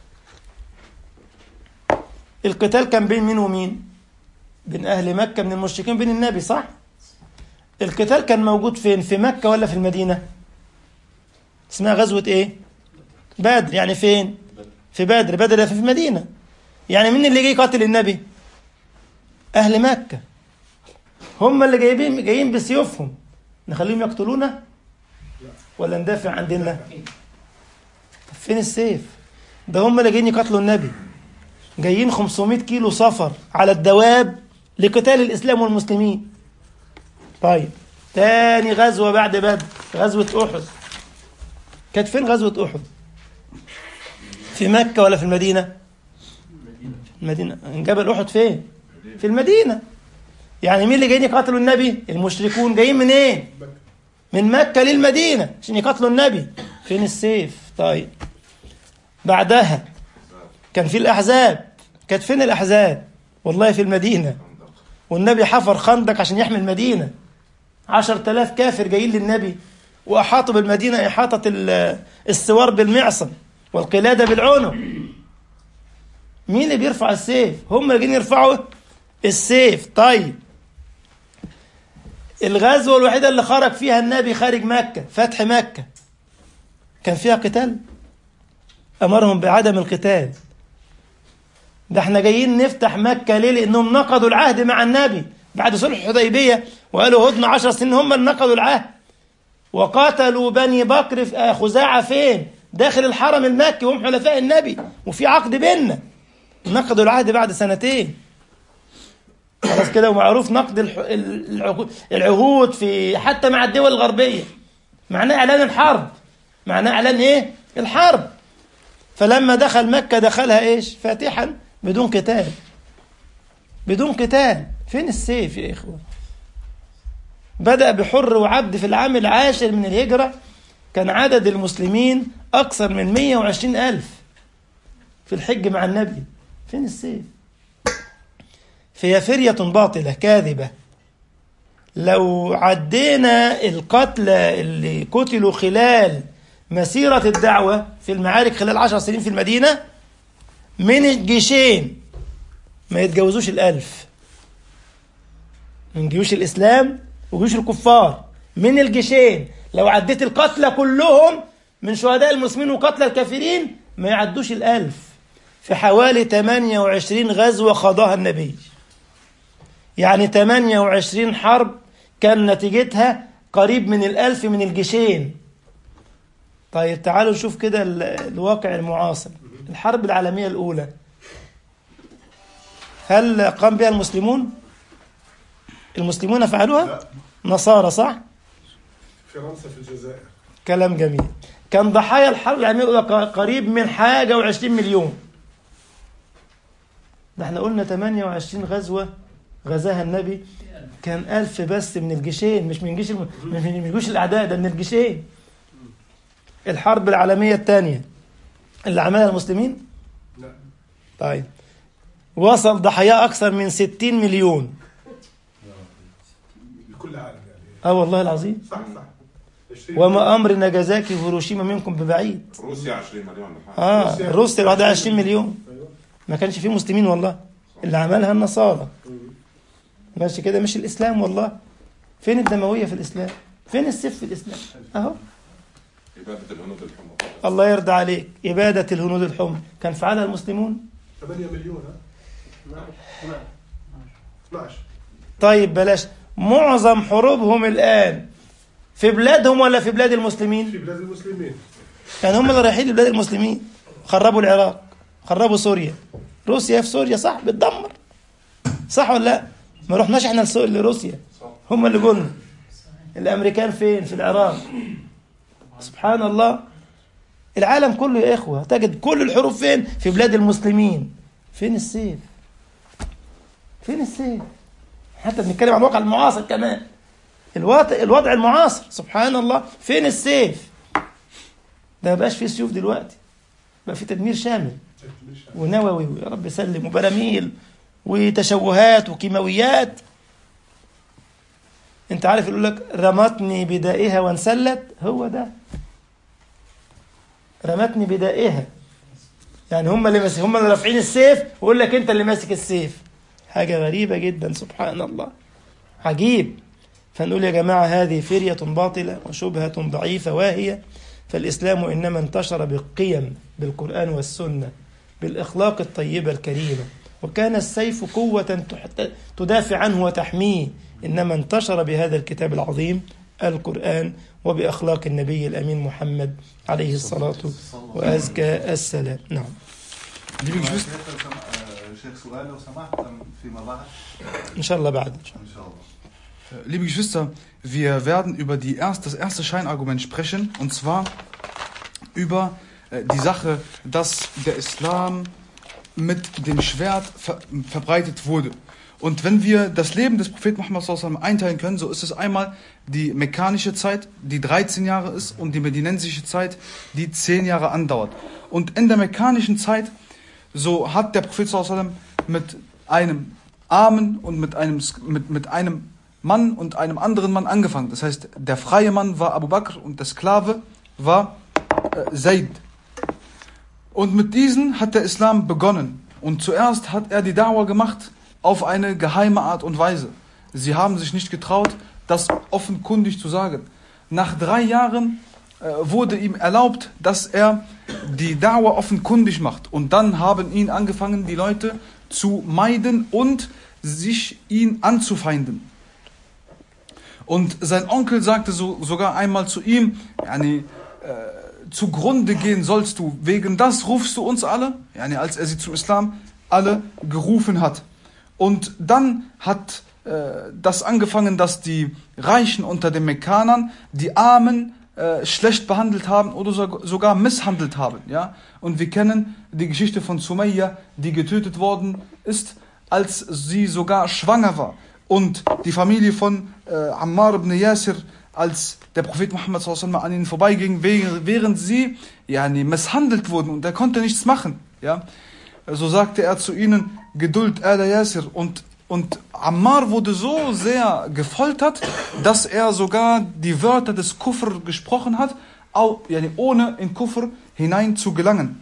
S1: القتال كان بين مين ومين بين أهل مكة من المشركين بين النبي صح القتال كان موجود فين في مكة ولا في المدينة اسمها غزوة ايه بدر يعني فين في بدر بدر ده في المدينة يعني مين اللي جاي يقاتل النبي أهل مكة هم اللي جايبين جايين بسيوفهم نخليهم يقتلونا ولا ندافع عن ديننا طب فين السيف ده هم اللي جايين يقاتلوا النبي جايين 500 كيلو سفر على الدواب لقتال الإسلام والمسلمين طيب تاني غزوة بعد بدر غزوة أحد كانت فين غزوة أحد في مكة ولا في المدينة المدينة جبل أحد فين في المدينة يعني مين اللي جايين يقاتلوا النبي المشركون جايين منين إيه؟ من مكة للمدينة عشان يقاتلوا النبي فين السيف طيب بعدها كان في الأحزاب كانت فين الأحزاب والله في المدينة والنبي حفر خندق عشان يحمي المدينة عشر تلاف كافر جايين للنبي وأحاطوا بالمدينة إحاطة السوار بالمعصم والقلادة بالعنق مين اللي بيرفع السيف هم اللي جايين يرفعوا السيف طيب الغزوة الوحيدة اللي خرج فيها النبي خارج مكة فتح مكة كان فيها قتال أمرهم بعدم القتال ده احنا جايين نفتح مكة ليه لأنهم نقضوا العهد مع النبي بعد صلح الحديبية وقالوا هدنة عشر سنين هم اللي نقضوا العهد وقتلوا بني بكر في خزاعة فين داخل الحرم المكي وهم حلفاء النبي وفي عقد بيننا نقضوا العهد بعد سنتين خلاص كده ومعروف نقد العهود في حتى مع الدول الغربية معناه إعلان الحرب معناه إعلان إيه الحرب فلما دخل مكة دخلها إيش فاتحا بدون قتال بدون قتال فين السيف يا إخوة بدأ بحر وعبد في العام العاشر من الهجرة كان عدد المسلمين أكثر من 120 ألف في الحج مع النبي فين السيف فهي فرية باطلة كاذبة لو عدينا القتلى اللي قتلوا خلال مسيرة الدعوة في المعارك خلال عشر سنين في المدينة من الجيشين ما يتجاوزوش الألف من جيوش الإسلام وجيوش الكفار من الجيشين لو عديت القتلى كلهم من شهداء المسلمين وقتلى الكافرين ما يعدوش الألف في حوالي 28 غزوة خاضها النبي يعني 28 حرب كان نتيجتها قريب من الألف من الجيشين طيب تعالوا نشوف كده ال- الواقع المعاصر الحرب العالمية الأولى هل قام بها المسلمون؟ المسلمون فعلوها؟
S3: لا
S1: نصارى صح؟
S3: فرنسا في الجزائر
S1: كلام جميل كان ضحايا الحرب العالمية الأولى ق- قريب من حاجة وعشرين مليون ده احنا قلنا 28 غزوة غزاها النبي كان ألف بس من الجيشين مش من جيش الم... مش من جيوش الأعداء ده من الجيشين الحرب العالمية الثانية اللي عملها المسلمين
S3: لا
S1: طيب وصل ضحايا أكثر من 60 مليون
S3: لكل عالم يعني
S1: اه والله العظيم
S3: صح صح 20
S1: وما أمر ناجازاكي وهيروشيما منكم ببعيد
S4: روسيا 20 مليون ولا حاجه
S1: اه روسيا لوحدها 20 مليون
S3: أيوة.
S1: ما كانش فيه مسلمين والله اللي عملها النصارى ماشي كده مش الاسلام والله فين الدمويه في الاسلام فين السيف في الاسلام اهو
S4: عباده الهنود الحمر
S1: الله يرضى عليك إبادة الهنود الحمر كان فعلها المسلمون
S3: 8 مليون ها 12
S1: طيب بلاش معظم حروبهم الآن في بلادهم ولا في بلاد
S3: في
S1: المسلمين
S3: بلاد المسلمين
S1: كان هم اللي رايحين لبلاد المسلمين خربوا العراق خربوا سوريا روسيا في سوريا صح بتدمر صح ولا لا ما رحناش احنا لسو- لروسيا هم اللي قلنا الامريكان فين في العراق سبحان الله العالم كله يا اخوه تجد كل الحروب فين في بلاد المسلمين فين السيف فين السيف حتى بنتكلم عن الواقع المعاصر كمان الوضع الوضع المعاصر سبحان الله فين السيف ده ما بقاش فيه سيوف دلوقتي بقى في تدمير شامل ونووي ويا رب سلم وبراميل وتشوهات وكيماويات انت عارف يقول لك رمتني بدائها وانسلت هو ده رمتني بدائها يعني هم اللي ماسك هم اللي رافعين السيف ويقول لك انت اللي ماسك السيف حاجه غريبه جدا سبحان الله عجيب فنقول يا جماعه هذه فريه باطله وشبهه ضعيفه واهيه فالاسلام انما انتشر بالقيم بالقران والسنه بالاخلاق الطيبه الكريمه وكان السيف قوه تح- تدافع عنه وتحميه انما انتشر بهذا الكتاب العظيم القران وباخلاق النبي الامين محمد عليه الصلاه وازكى السلام نعم
S2: Liebe
S5: Geschwister,
S2: Geschwister,
S5: شيخ سؤال لو سمحت أم فيما بعد
S1: ان شاء الله بعد إن شاء الله.
S5: إن شاء الله
S2: liebe Geschwister, wir werden über die erst, das erste Scheinargument sprechen, und zwar über äh, die Sache, dass der Islam mit dem Schwert ver verbreitet wurde. Und wenn wir das Leben des Propheten Muhammad sallallahu alaihi wasallam einteilen können, so ist es einmal die mekkanische Zeit, die 13 Jahre ist, und die medinensische Zeit, die 10 Jahre andauert. Und in der mekkanischen Zeit, so hat der Prophet sallallahu alaihi wasallam mit einem Armen und mit einem, mit, mit einem Mann und einem anderen Mann angefangen. Das heißt, der freie Mann war Abu Bakr und der Sklave war äh, Zaid. Und mit diesen hat der Islam begonnen. Und zuerst hat er die Dauer gemacht auf eine geheime Art und Weise. Sie haben sich nicht getraut, das offenkundig zu sagen. Nach drei Jahren äh, wurde ihm erlaubt, dass er die Dauer offenkundig macht. Und dann haben ihn angefangen, die Leute zu meiden und sich ihn anzufeinden. Und sein Onkel sagte so, sogar einmal zu ihm, yani, äh, zugrunde gehen sollst du, wegen das rufst du uns alle, yani, als er sie zum Islam alle gerufen hat. Und dann hat äh, das angefangen, dass die Reichen unter den Mekkanern die Armen äh, schlecht behandelt haben oder so, sogar misshandelt haben. Ja? Und wir kennen die Geschichte von Sumayya, die getötet worden ist, als sie sogar schwanger war. Und die Familie von äh, Ammar ibn Yasir, als der Prophet Muhammad sallallahu alaihi wasallam an ihnen vorbeiging, während während sie ja, nee, misshandelt wurden und er konnte nichts machen. Ja? So sagte er zu ihnen, Geduld, Ala Yasir. Und, und Ammar wurde so sehr gefoltert, dass er sogar die Wörter des Kufr gesprochen hat, au- yani ohne in Kufr hinein zu gelangen.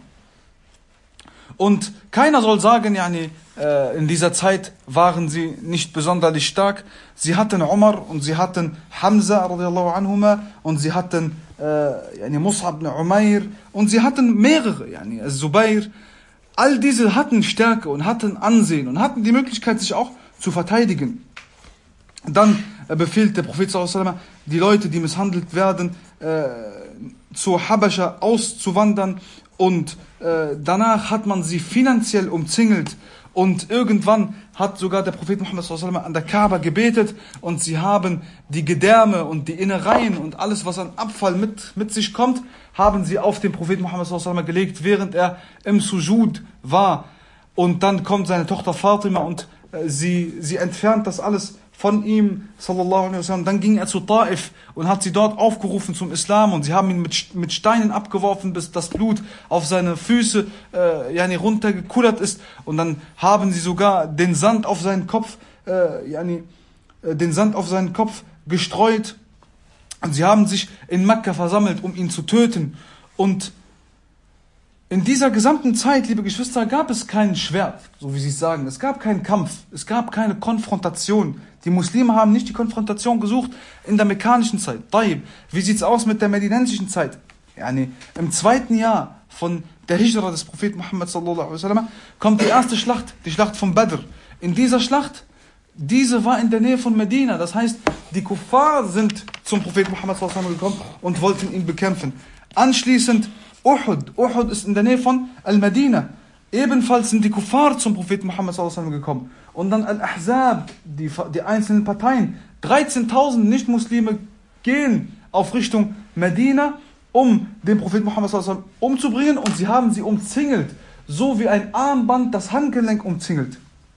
S2: Und keiner soll sagen, yani, äh, in dieser Zeit waren sie nicht besonders stark. Sie hatten Umar und sie hatten Hamza radiallahu anhuma und sie hatten äh, yani Mus'ab ibn Umair und sie hatten mehrere, yani Zubair. All diese hatten Stärke und hatten Ansehen und hatten die Möglichkeit, sich auch zu verteidigen. Dann äh, befiehlt der Prophet sallallahu alaihi wasallam, die Leute, die misshandelt werden, äh, zur Habascha auszuwandern und äh, danach hat man sie finanziell umzingelt und irgendwann hat sogar der Prophet Muhammad sallallahu alaihi wasallam an der Kaaba gebetet und sie haben die Gedärme und die Innereien und alles, was an Abfall mit, mit sich kommt, haben sie auf den Propheten Muhammad sallallahu alaihi wasallam gelegt, während er im Sujud war. Und dann kommt seine Tochter Fatima und äh, sie, sie entfernt das alles von ihm, sallallahu alaihi wasallam. Dann ging er zu Taif und hat sie dort aufgerufen zum Islam und sie haben ihn mit, mit Steinen abgeworfen, bis das Blut auf seine Füße äh, yani runtergekullert ist. Und dann haben sie sogar den Sand auf seinen Kopf, äh, yani, äh, den Sand auf seinen Kopf gestreut. Und sie haben sich in Mekka versammelt, um ihn zu töten. Und in dieser gesamten Zeit, liebe Geschwister, gab es kein Schwert, so wie Sie es sagen. Es gab keinen Kampf. Es gab keine Konfrontation. Die Muslime haben nicht die Konfrontation gesucht in der mekkanischen Zeit. Taib. Wie sieht's aus mit der medinensischen Zeit? Yani, Im zweiten Jahr von der Hijra des Propheten Muhammad sallallahu alaihi wasallam kommt die erste Schlacht, die Schlacht von Badr. In dieser Schlacht, diese war in der Nähe von Medina. Das heißt, die Kuffar sind zum Propheten Muhammad sallallahu alaihi wasallam gekommen und wollten ihn bekämpfen. Anschließend Uhud. Uhud ist in der Nähe von Al-Madina. Ebenfalls sind die Kuffar zum Propheten Muhammad sallallahu alaihi wasallam gekommen. Und dann Al-Ahzab, die, die einzelnen Parteien. 13.000 Nicht-Muslime gehen auf Richtung Medina, um den Propheten Muhammad sallallahu alaihi wasallam umzubringen. Und sie haben sie umzingelt. So wie ein Armband das Handgelenk umzingelt.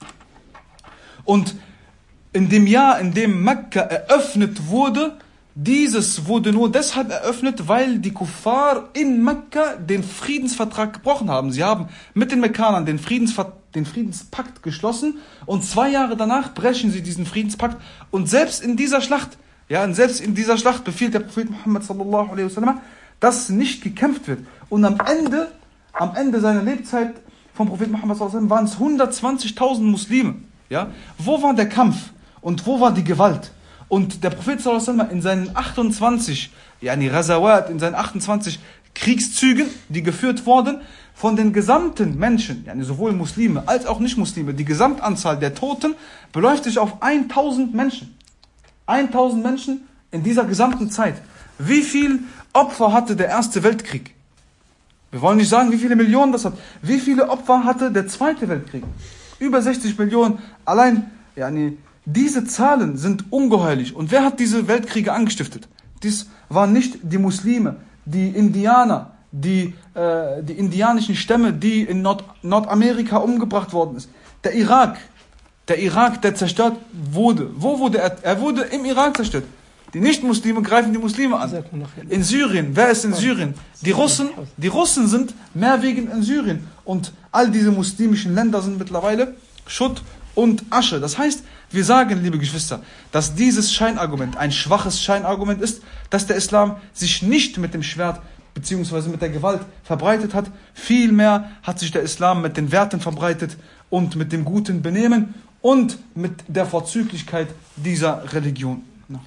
S2: Und in dem Jahr, in dem Mekka eröffnet wurde, dieses wurde nur deshalb eröffnet, weil die Kuffar in Mekka den Friedensvertrag gebrochen haben. Sie haben mit den Mekkanern den, Friedensver den Friedenspakt geschlossen und zwei Jahre danach brechen sie diesen Friedenspakt. Und selbst in dieser Schlacht, ja, und selbst in dieser Schlacht befiehlt der Prophet Muhammad sallallahu alaihi wasallam, dass nicht gekämpft wird. Und am Ende, am Ende seiner Lebzeit vom Prophet Muhammad sallallahu alaihi wasallam waren es 120.000 Muslime. Ja, wo war der Kampf und wo war die Gewalt? Und der Prophet sallallahu in seinen 28, yani Razawat, in seinen 28 Kriegszügen, die geführt wurden, von den gesamten Menschen, yani sowohl Muslime als auch Nicht-Muslime, die Gesamtanzahl der Toten beläuft sich auf 1000 Menschen. 1000 Menschen in dieser gesamten Zeit. Wie viel Opfer hatte der Erste Weltkrieg? Wir wollen nicht sagen, wie viele Millionen das hat. Wie viele Opfer hatte der Zweite Weltkrieg? Über 60 Millionen. Allein, yani, diese Zahlen sind ungeheuerlich. Und wer hat diese Weltkriege angestiftet? Dies waren nicht die Muslime, die Indianer, die, äh, die indianischen Stämme, die in Nord Nordamerika umgebracht worden ist. Der Irak, der Irak, der zerstört wurde. Wo wurde er? Er wurde im Irak zerstört. Die Nicht-Muslime greifen die Muslime an. In Syrien, wer ist in Syrien? Die Russen, die Russen sind mehrwiegend in Syrien. Und all diese muslimischen Länder sind mittlerweile Schutt und Asche. Das heißt, wir sagen, liebe Geschwister, dass dieses Scheinargument ein schwaches Scheinargument ist, dass der Islam sich nicht mit dem Schwert bzw. mit der Gewalt verbreitet hat. Vielmehr hat sich der Islam mit den Werten verbreitet und mit dem guten Benehmen und mit der Vorzüglichkeit dieser Religion.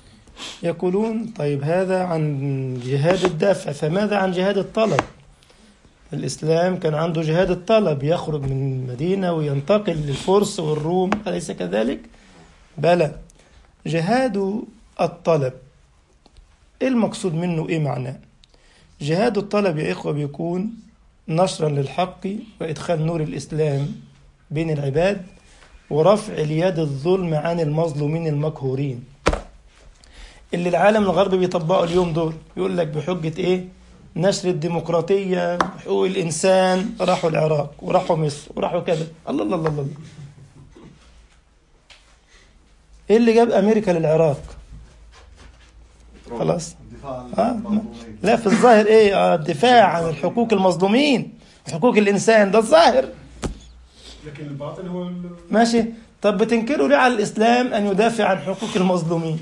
S1: يقولون طيب هذا عن جهاد الدفع فماذا عن جهاد الطلب الإسلام كان عنده جهاد الطلب يخرج من المدينة وينتقل للفرس والروم أليس كذلك؟ بلى جهاد الطلب إيه المقصود منه إيه معناه؟ جهاد الطلب يا إخوة بيكون نشرا للحق وإدخال نور الإسلام بين العباد ورفع اليد الظلم عن المظلومين المقهورين اللي العالم الغربي بيطبقوا اليوم دول يقول لك بحجة إيه؟ نشر الديمقراطية حقوق الإنسان راحوا العراق وراحوا مصر وراحوا كذا الله الله الله الله إيه اللي جاب أمريكا للعراق خلاص آه لا في الظاهر إيه آه الدفاع عن الحقوق المظلومين حقوق الإنسان ده الظاهر
S3: لكن الباطن هو ال-
S1: ماشي طب بتنكروا ليه على الإسلام أن يدافع عن حقوق المظلومين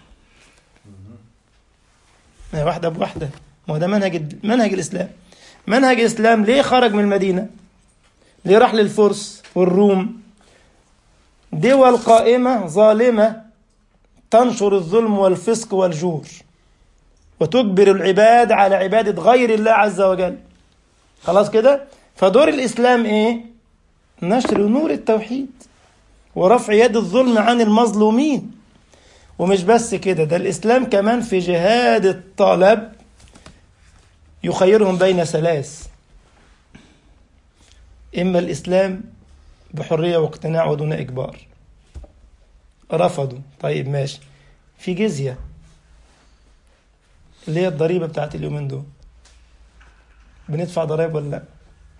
S1: ما هي واحدة بواحدة ما هو ده منهج منهج الإسلام منهج الإسلام ليه خرج من المدينة ليه راح للفرس والروم دول قائمة ظالمة تنشر الظلم والفسق والجور وتجبر العباد على عبادة غير الله عز وجل خلاص كده فدور الإسلام إيه نشر نور التوحيد ورفع يد الظلم عن المظلومين ومش بس كده ده الإسلام كمان في جهاد الطلب يخيرهم بين ثلاث إما الإسلام بحرية واقتناع ودون إجبار رفضوا طيب ماشي في جزية اللي هي الضريبة بتاعت اليومين دول بندفع ضرائب ولا لا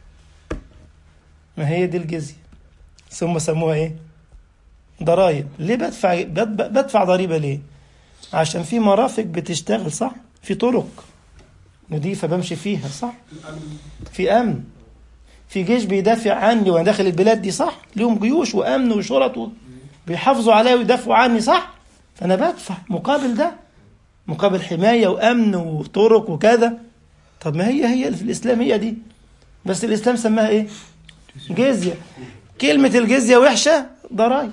S1: ما هي دي الجزية ثم سموها ايه ضرائب ليه بدفع بد- بدفع ضريبة ليه عشان في مرافق بتشتغل صح في طرق نضيفة بمشي فيها صح في أمن في جيش بيدافع عني وانا داخل البلاد دي صح ليهم جيوش وامن وشرط و... بيحافظوا عليا ويدافعوا عني صح فانا بدفع مقابل ده مقابل حمايه وامن وطرق وكذا طب ما هي هي اللي في الاسلام هي دي بس الاسلام سماها ايه جزيه كلمه الجزيه وحشه ضرائب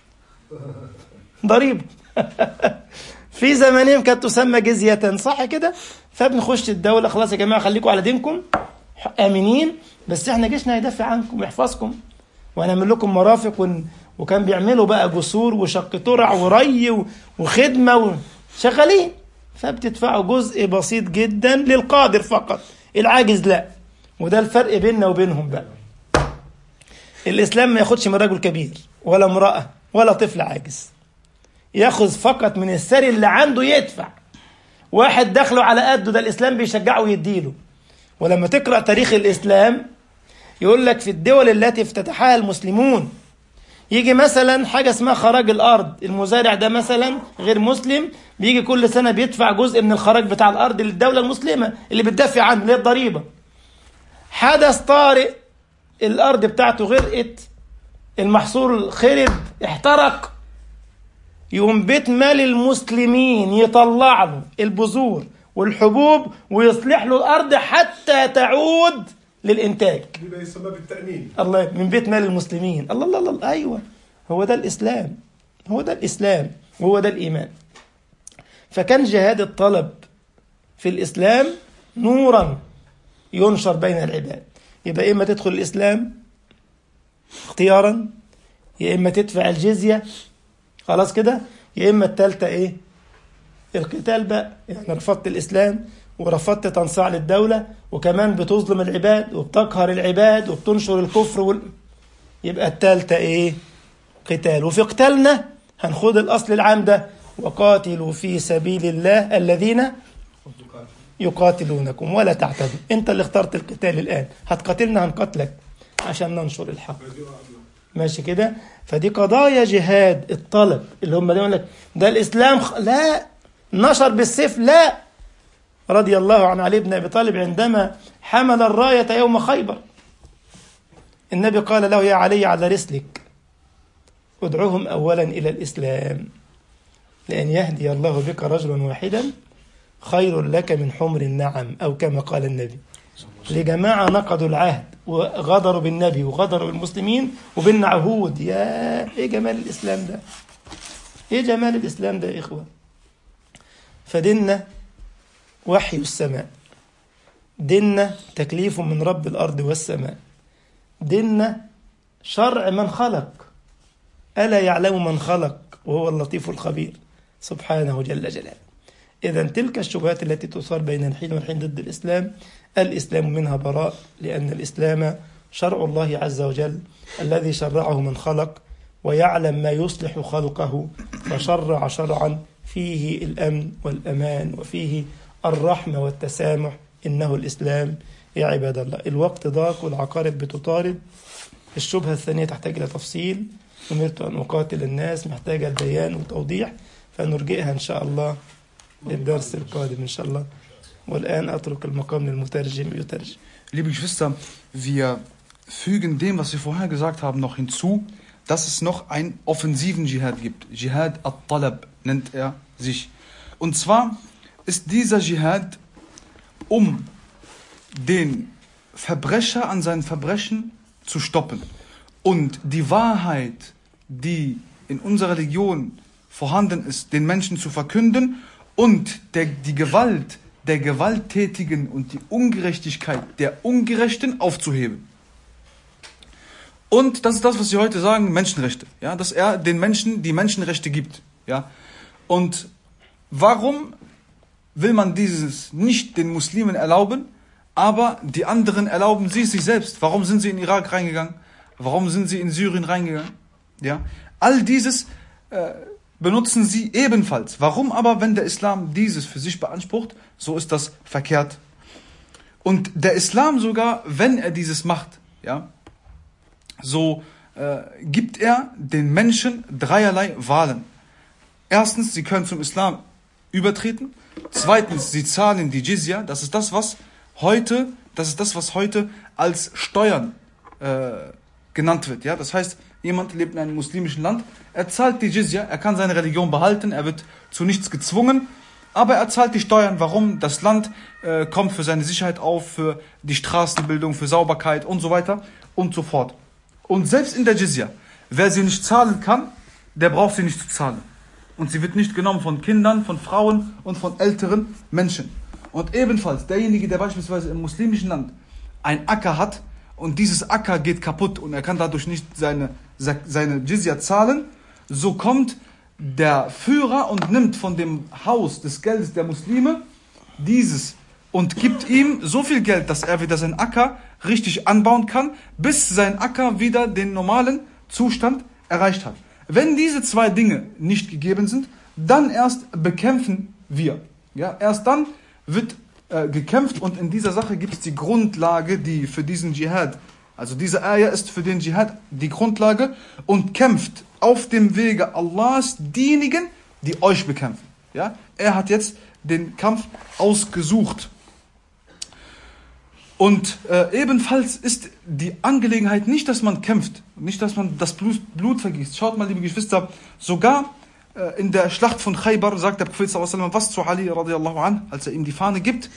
S1: ضريبه في زمانهم كانت تسمى جزيه صح كده فبنخش الدوله خلاص يا جماعه خليكم على دينكم امنين بس احنا جيشنا هيدافع عنكم ويحفظكم وهنعمل لكم مرافق ون... وكان بيعملوا بقى جسور وشق ترع وري و... وخدمه و... شغالين فبتدفعوا جزء بسيط جدا للقادر فقط العاجز لا وده الفرق بيننا وبينهم بقى الاسلام ما ياخدش من رجل كبير ولا امراه ولا طفل عاجز ياخذ فقط من الثري اللي عنده يدفع واحد دخله على قده ده الاسلام بيشجعه ويديله ولما تقرا تاريخ الاسلام يقول لك في الدول التي افتتحها المسلمون يجي مثلا حاجه اسمها خراج الارض المزارع ده مثلا غير مسلم بيجي كل سنه بيدفع جزء من الخراج بتاع الارض للدوله المسلمه اللي بتدافع عنه اللي هي الضريبه حدث طارئ الارض بتاعته غرقت المحصول خرب احترق يقوم بيت مال المسلمين يطلع له البذور والحبوب ويصلح له الارض حتى تعود للانتاج
S3: بيبقى يسمى بالتأمين
S1: الله من بيت مال المسلمين الله الله الله ايوه هو ده الاسلام هو ده الاسلام وهو ده الايمان فكان جهاد الطلب في الاسلام نورا ينشر بين العباد يبقى اما تدخل الاسلام اختيارا يا اما تدفع الجزيه خلاص كده يا اما الثالثه ايه القتال بقى يعني رفضت الاسلام ورفضت تنصاع للدوله وكمان بتظلم العباد وبتقهر العباد وبتنشر الكفر وال... يبقى الثالثه ايه قتال وفي قتالنا هنخوض الاصل العام ده وقاتلوا في سبيل الله الذين يقاتلونكم ولا تعتدوا انت اللي اخترت القتال الان هتقاتلنا هنقاتلك عشان ننشر الحق ماشي كده فدي قضايا جهاد الطلب اللي هم دايما لك ده الاسلام خ... لا نشر بالسيف لا رضي الله عن علي بن ابي طالب عندما حمل الرايه يوم خيبر النبي قال له يا علي على رسلك ادعوهم اولا الى الاسلام لان يهدي الله بك رجلا واحدا خير لك من حمر النعم او كما قال النبي لجماعه نقضوا العهد وغدروا بالنبي وغدروا بالمسلمين وبيننا عهود يا ايه جمال الاسلام ده ايه جمال الاسلام ده يا اخوه فديننا وحي السماء ديننا تكليف من رب الارض والسماء ديننا شرع من خلق الا يعلم من خلق وهو اللطيف الخبير سبحانه جل جلاله اذا تلك الشبهات التي تثار بين الحين والحين ضد الاسلام الاسلام منها براء لان الاسلام شرع الله عز وجل الذي شرعه من خلق ويعلم ما يصلح خلقه فشرع شرعا فيه الامن والامان وفيه الرحمه والتسامح انه الاسلام يا عباد الله الوقت ضاق والعقارب بتطارد الشبهه الثانيه تحتاج الى تفصيل امرت ان اقاتل الناس محتاجه البيان وتوضيح فنرجئها ان شاء الله للدرس القادم ان شاء الله والان اترك المقام للمترجم يترجم
S2: Liebe Geschwister, wir fügen dem, was wir vorher gesagt haben, noch hinzu, dass es noch einen offensiven Dschihad gibt. Dschihad al-Talab nennt er sich. Und zwar ist dieser Dschihad, um den Verbrecher an seinen Verbrechen zu stoppen und die Wahrheit, die in unserer Religion vorhanden ist, den Menschen zu verkünden und der, die Gewalt der Gewalttätigen und die Ungerechtigkeit der Ungerechten aufzuheben. Und das ist das, was Sie heute sagen, Menschenrechte. Ja, dass er den Menschen die Menschenrechte gibt. Ja. Und warum will man dieses nicht den Muslimen erlauben, aber die anderen erlauben sie es sich selbst? Warum sind sie in Irak reingegangen? Warum sind sie in Syrien reingegangen? Ja, all dieses äh, benutzen sie ebenfalls. Warum aber, wenn der Islam dieses für sich beansprucht, so ist das verkehrt. Und der Islam sogar, wenn er dieses macht, ja, so äh, gibt er den Menschen dreierlei Wahlen. Erstens, sie können zum Islam übertreten. Zweitens, sie zahlen die Jizya. Das ist das, was heute, das ist das, was heute als Steuern äh, genannt wird. Ja, das heißt, jemand lebt in einem muslimischen Land, er zahlt die Jizya, er kann seine Religion behalten, er wird zu nichts gezwungen, aber er zahlt die Steuern. Warum? Das Land äh, kommt für seine Sicherheit auf, für die Straßenbildung, für Sauberkeit und so weiter und so fort. Und selbst in der Jizya, wer sie nicht zahlen kann, der braucht sie nicht zu zahlen. Und sie wird nicht genommen von Kindern, von Frauen und von älteren Menschen. Und ebenfalls derjenige, der beispielsweise im muslimischen Land ein Acker hat und dieses Acker geht kaputt und er kann dadurch nicht seine, seine Jizya zahlen, so kommt der Führer und nimmt von dem Haus des Geldes der Muslime dieses und gibt ihm so viel Geld, dass er wieder seinen Acker richtig anbauen kann, bis sein Acker wieder den normalen Zustand erreicht hat. Wenn diese zwei Dinge nicht gegeben sind, dann erst bekämpfen wir. Ja, erst dann wird äh, gekämpft und in dieser Sache gibt es die Grundlage, die für diesen Dschihad, also diese Ayah ist für den Dschihad die Grundlage und kämpft auf dem Wege Allahs diejenigen, die euch bekämpfen. Ja, er hat jetzt den Kampf ausgesucht. Und äh, ebenfalls ist die Angelegenheit nicht, dass man kämpft, nicht, dass man das Blut, Blut vergießt. Schaut mal, liebe Geschwister, sogar äh, in der Schlacht von Khaybar sagt der Prophet sallam, was zu Ali radiallahu an, als er ihm die Fahne gibt.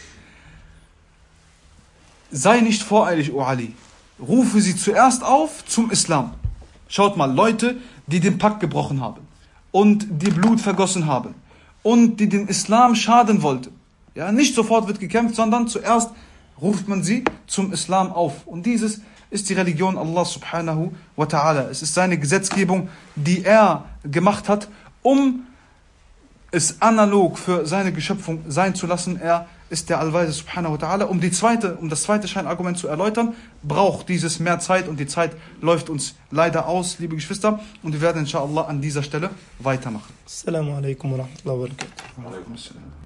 S2: Sei nicht voreilig, O Ali. Rufe sie zuerst auf zum Islam. Schaut mal, Leute, die den Pakt gebrochen haben und die Blut vergossen haben und die den Islam schaden wollten. Ja, nicht sofort wird gekämpft, sondern zuerst ruft man sie zum Islam auf. Und dieses ist die Religion Allah subhanahu wa ta'ala. Es ist seine Gesetzgebung, die er gemacht hat, um es analog für seine Geschöpfung sein zu lassen. Er ist der Allweise subhanahu wa ta'ala. Um, die zweite, um das zweite Scheinargument zu erläutern, braucht dieses mehr Zeit und die Zeit läuft uns leider aus, liebe Geschwister. Und wir werden inshallah an dieser Stelle weitermachen.
S1: Assalamu alaikum wa rahmatullahi wa barakatuh.
S2: Alaikum assalam.